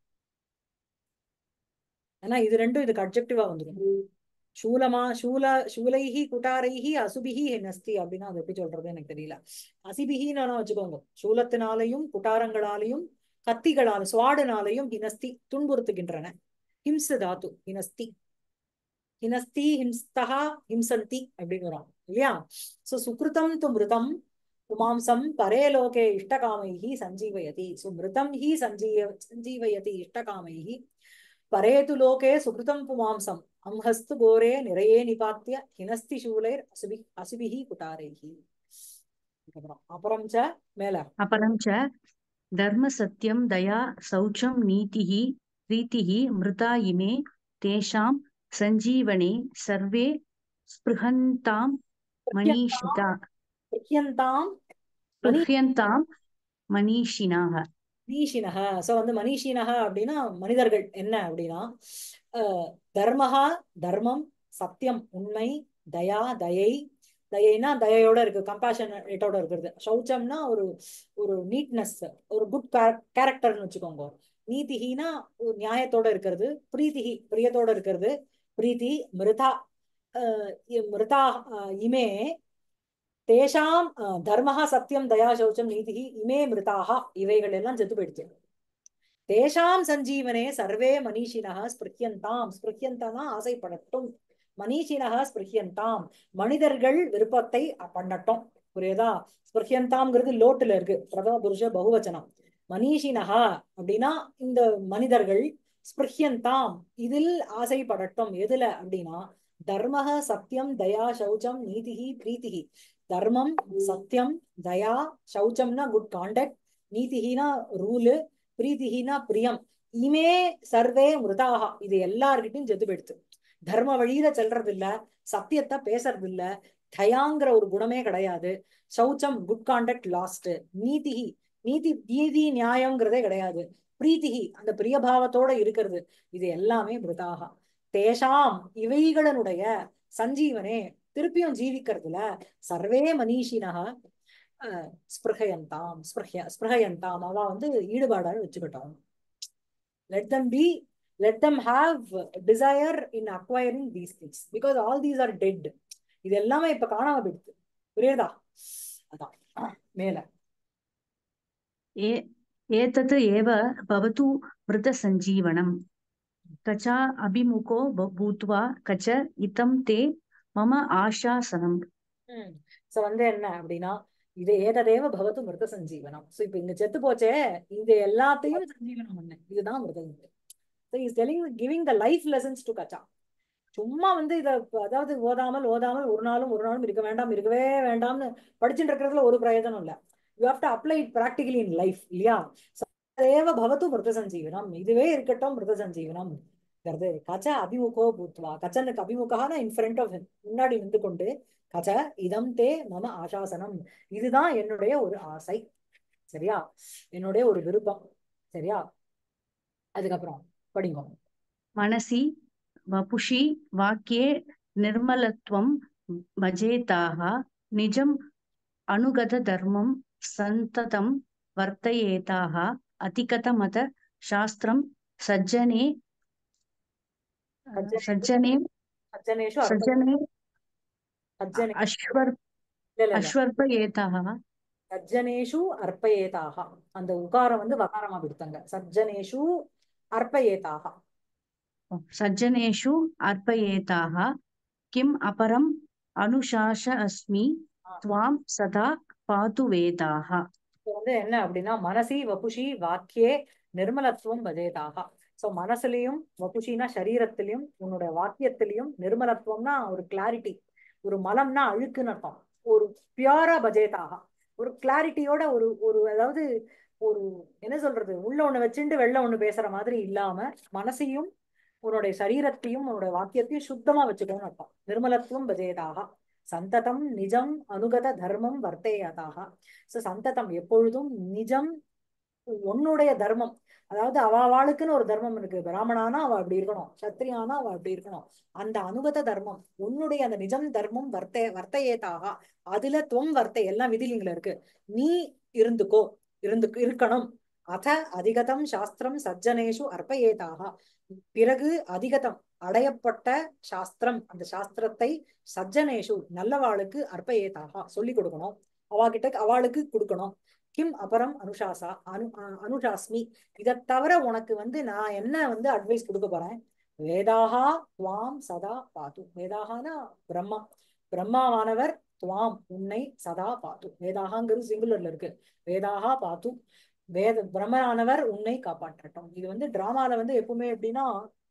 ஏன்னா இது ரெண்டும் இதுக்கு அப்ஜெக்டிவா வந்துடும் சூலமா சூல சூலைஹி குட்டாரைஹி அசுபிஹி ஹெனஸ்தி அப்படின்னா அது எப்படி சொல்றது எனக்கு தெரியல அசிபிஹின்னு வேணா வச்சுக்கோங்க சூலத்தினாலையும் குட்டாரங்களாலையும் கத்திகளால சுவாடுனாலையும் ஹினஸ்தி துன்புறுத்துகின்றன ஹிம்ச தாத்து ஹினஸ்தி ஹினஸ்தி ஹிம்ஸ்தா ஹிம்சந்தி அப்படின்னு வரும் இல்லையா சோ சுக்ருதம் து மிருதம் புமாம்சம் பரே லோகே இஷ்டகாமைஹி சஞ்சீவயதி சோ மிருதம் ஹி சஞ்சீவ சஞ்சீவயதி இஷ்டகாமைஹி பரே து லோகே சுக்ருதம் புமாம்சம் அம்ஹஸ்து கோரே நிறையே நிபாத்திய ஹினஸ்தி சூலைர் அசுபி அசுபிஹி குட்டாரைஹி அப்புறம் அப்புறம் ச மேல अपरं च धर्मसत्यं दया शौचं नीतिः प्रीतिः मृता इमे तेषां सञ्जीवने सर्वे स्पृहन्तां मनीषिता பிரியந்தாம் மணி स्पृह्यन्तां मनीषिणः மனிஷினக சோ வந்து மனிஷினக அப்படின்னா மனிதர்கள் என்ன அப்படின்னா அஹ், தர்மஹா தர்மம் சத்தியம் உண்மை தயா தயை தயைனா தயையோட இருக்கு கம்பேஷனேட்டோட இருக்கிறது சௌச்சம்னா ஒரு ஒரு நீட்னஸ் ஒரு குட் கேரக்டர்னு வச்சுக்கோங்க நீதிஹினா ஒரு நியாயத்தோட இருக்கிறது பிரீத்திஹி பிரியத்தோட இருக்கிறது பிரீத்தி மிருதா அஹ், இ- மிருதா அஹ், இமே தேஷாம் அஹ், தர்மஹா சத்தியம் தயா சௌச்சம் நீதிஹி இமே மிருதாக இவைகள் எல்லாம் செத்து போயிடுச்சு தேஷாம் சஞ்சீவனே சர்வே மனிஷினः ஸ்பிருஹ்யந்தாம் ஸ்பிருஹ்யந்தனா ஆசைப்படட்டும் மனிஷினः ஸ்பிருஹ்யந்தாம் மனிதர்கள் விருப்பத்தை பண்ணட்டும் புரியுதா ஸ்பிருஹ்யந்தாம்ங்கிறது லோட்டுல இருக்கு பிரதம புருஷ பகுவச்சனம் மனிஷினः அப்படின்னா இந்த மனிதர்கள் ஸ்பிருஹ்யந்தாம் இதில் ஆசைப்படட்டும் எதுல அப்படின்னா தர்மஹ சத்தியம் தயா சௌச்சம் நீதிஹி பிரீத்திஹி தர்மம் சத்தியம் தயா சௌச்சம்னா குட் காண்டக்ட் நீதிஹினா ரூலு பிரீத்திஹினா பிரியம் இமே சர்வே மிருதாக இது எல்லார்கிட்டயும் செத்து போயிடுத்து தர்ம வழியில செல்றது இல்ல சத்தியத்தை பேசுறது இல்ல தயாங்கிற ஒரு குணமே கிடையாது சௌச்சம் குட் காண்டக்ட் லாஸ்ட் நீதிஹி நீதி நீதி நியாயம்ங்கிறதே கிடையாது பிரீத்திஹி அந்த பிரியபாவத்தோட இருக்கிறது இது எல்லாமே மிருதாக தேஷாம் இவைகளினுடைய சஞ்சீவனே திருப்பியும் ஜீவிக்கிறதுல சர்வே மனிஷினக அஹ், ஸ்பிருஹயந்தாம் ஸ்பிருஹய ஸ்பிருஹயந்தாம் அவ வந்து ஈடுபாடா வச்சுக்கிட்டோம் let them be let them have desire in acquiring these things because all these are dead இது எல்லாமே இப்ப காணாம போயிடுது புரியுதா அதான் மேல ए एतत् एव भवतु मृतसञ्जीवनम् कचा अभिमुखो ब- भूत्वा कच इतं ते मम आशासनम् ம் சோ வந்து என்ன அப்படின்னா இது ஏததேவ பவத்து மிருத சஞ்சீவனம் சோ இப்ப இங்க செத்து போச்சே இது எல்லாத்தையும் சஞ்சீவனம் பண்ணு இதுதான் மிருத so is telling giving the life lessons to கச்சா சும்மா வந்து இத அதாவது ஓதாமல் ஓதாமல் ஒரு நாளும் ஒரு நாளும் இருக்க வேண்டாம் இருக்கவே வேண்டாம்னு படிச்சுட்டு இருக்கிறதுல ஒரு பிரயோஜனம் இல்ல you have to apply it practically in life இல்லையா தேவ பவத்து மிருத சஞ்சீவனம் இதுவே இருக்கட்டும் மிருத சஞ்சீவனம் ங்கிறது கச்ச அபிமுகோ பூத்வா கச்சனுக்கு அபிமுகான இன் ஃப்ரண்ட் ஆஃப் முன்னாடி நின்று கொண்டு கச்ச இதம் தே மம ஆசாசனம் இதுதான் என்னுடைய ஒரு ஆசை சரியா என்னுடைய ஒரு விருப்பம் சரியா அதுக்கப்புறம் படிங்க मनसि वपुषि वाक्ये निर्मलत्वं भजेताः निजम् अनुगतधर्मं सन्ततं वर्तयेताः अतिकतमत शास्त्रं सज्जने सज्जने சஜ்ஜனேஷு அர்ப்ப सज्जने சஜ்ஜனே अश्वर् இல்ல இல்ல இல்ல अश्वर्पयेताः சஜ்ஜனேஷு அர்ப்பயேதாக அந்த உகாரம் வந்து வகாரமா விடுத்தாங்க சஜ்ஜனேஷு அர்ப்பயேதாக सज्जनेषु अर्पयेताः किम् अपरम् अनुशास अस्मि त्वां सदा पातु वेदाः இப்ப வந்து என்ன அப்படின்னா மனசி வபுஷி வாக்கியே நிர்மலத்துவம் பஜேதாக சோ மனசுலயும் வபுஷினா சரீரத்திலையும் உன்னோட வாக்கியத்திலையும் நிர்மலத்துவம்னா ஒரு கிளாரிட்டி ஒரு மலம்னா அழுக்குன்னு அர்த்தம் ஒரு பியூரா பஜேதாக ஒரு கிளாரிட்டியோட ஒரு ஒரு அதாவது ஒரு என்ன சொல்றது உள்ள ஒண்ணு வச்சுட்டு வெளில ஒண்ணு பேசுற மாதிரி இல்லாம மனசையும் உன்னுடைய சரீரத்தையும் உன்னுடைய வாக்கியத்தையும் சுத்தமா வச்சுக்கணும்னு அர்த்தம் நிர்மலத்துவம் பஜேதாக சந்ததம் நிஜம் அனுகத தர்மம் வர்த்தேயதாக சோ சந்ததம் எப்பொழுதும் நிஜம் உன்னுடைய தர்மம் அதாவது அவ அவளுக்குன்னு ஒரு தர்மம் இருக்கு பிராமணானா அவ அப்படி இருக்கணும் சத்திரியானா அவ அப்படி இருக்கணும் அந்த அனுகத தர்மம் உன்னுடைய அந்த நிஜம் தர்மம் வர்த்தே வர்த்தையேதாக அதுல துவம் வர்த்தை எல்லாம் விதிலிங்கள இருக்கு நீ இருந்துக்கோ இருந்து இருக்கணும் அத அதிகதம் சாஸ்திரம் சஜ்ஜனேஷு அர்ப்பயேதாக பிறகு அதிகதம் அடையப்பட்ட சாஸ்திரம் அந்த சாஸ்திரத்தை சஜ்ஜனேஷு நல்லவாளுக்கு அர்ப்பயேதாக சொல்லி கொடுக்கணும் அவாகிட்ட அவளுக்கு கொடுக்கணும் கிம் அபரம் அனுஷாசா அனு அ- அனுஷாஸ்மி இதை தவிர உனக்கு வந்து நான் என்ன வந்து அட்வைஸ் கொடுக்க போறேன் வேதாகா துவாம் சதா பாத்து வேதாகானா பிரம்மா பிரம்மாவானவர் துவாம் உன்னை சதா பாத்து வேதாகாங்கிறது சிங்குலர்ல இருக்கு வேதாகா பாத்து வேத பிரம்மனானவர் உன்னை காப்பாற்றட்டும் இது வந்து டிராமால வந்து எப்பவுமே எப்படின்னா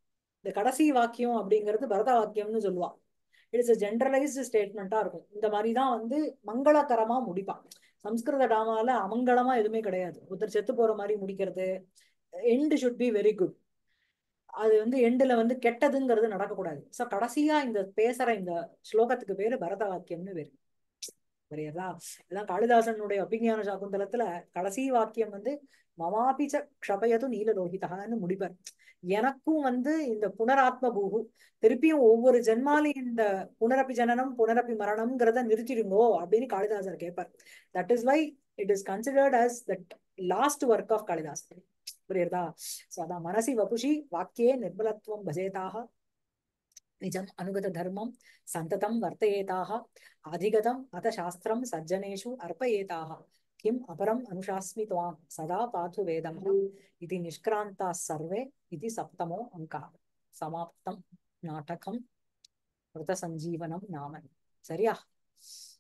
இந்த கடைசி வாக்கியம் அப்படிங்கிறது பரத வாக்கியம்னு சொல்லுவா இட்ஸ் a ஜென்ரலைஸ்டு ஸ்டேட்மெண்ட்டா இருக்கும் இந்த மாதிரி தான் வந்து மங்களகரமா முடிப்பான் சம்ஸ்கிருத டாமால அமங்கலமா எதுவுமே கிடையாது ஒருத்தர் செத்து போற மாதிரி முடிக்கிறது end should be very good அது வந்து எண்டுல வந்து கெட்டதுங்கிறது நடக்கக்கூடாது சோ கடைசியா இந்த பேசுற இந்த ஸ்லோகத்துக்கு பேரு பரத வாக்கியம்னு பேரு புரியுதா இதான் காளிதாசனுடைய அபிஞான சாகுந்தலத்துல கடைசி வாக்கியம் வந்து மமாபிச்ச க்ஷபயது நீலலோகிதகான்னு முடிப்பார் எனக்கும் வந்து இந்த புனராத்ம பூகு திருப்பியும் ஒவ்வொரு ஜென்மாலையும் இந்த புனரப்பி ஜனனம் புனரப்பி மரணம்ங்கிறத நிறுத்திடுங்கோ அப்படின்னு காளிதாசர் கேட்பார் that is why it is considered as that last work of காளிதாசன் புரியுறதா சோ அதான் மனசி வபுஷி வாக்கியே நிர்மலத்துவம் பஜேதாக நிஜம் அனுகத தர்மம் சந்ததம் வர்த்தயேதாக அதிகதம் அத சாஸ்திரம் சஜ்ஜனேஷு அர்ப்பயேதாக கிம் அபரம் அனுஷாஸ்மி துவாம் சதா பாது வேதம் இது நிஷ்கிராந்தா சர்வே இது சப்தமோ அங்கா சமாப்தம் நாடகம் விரத சஞ்சீவனம் நாம சரியா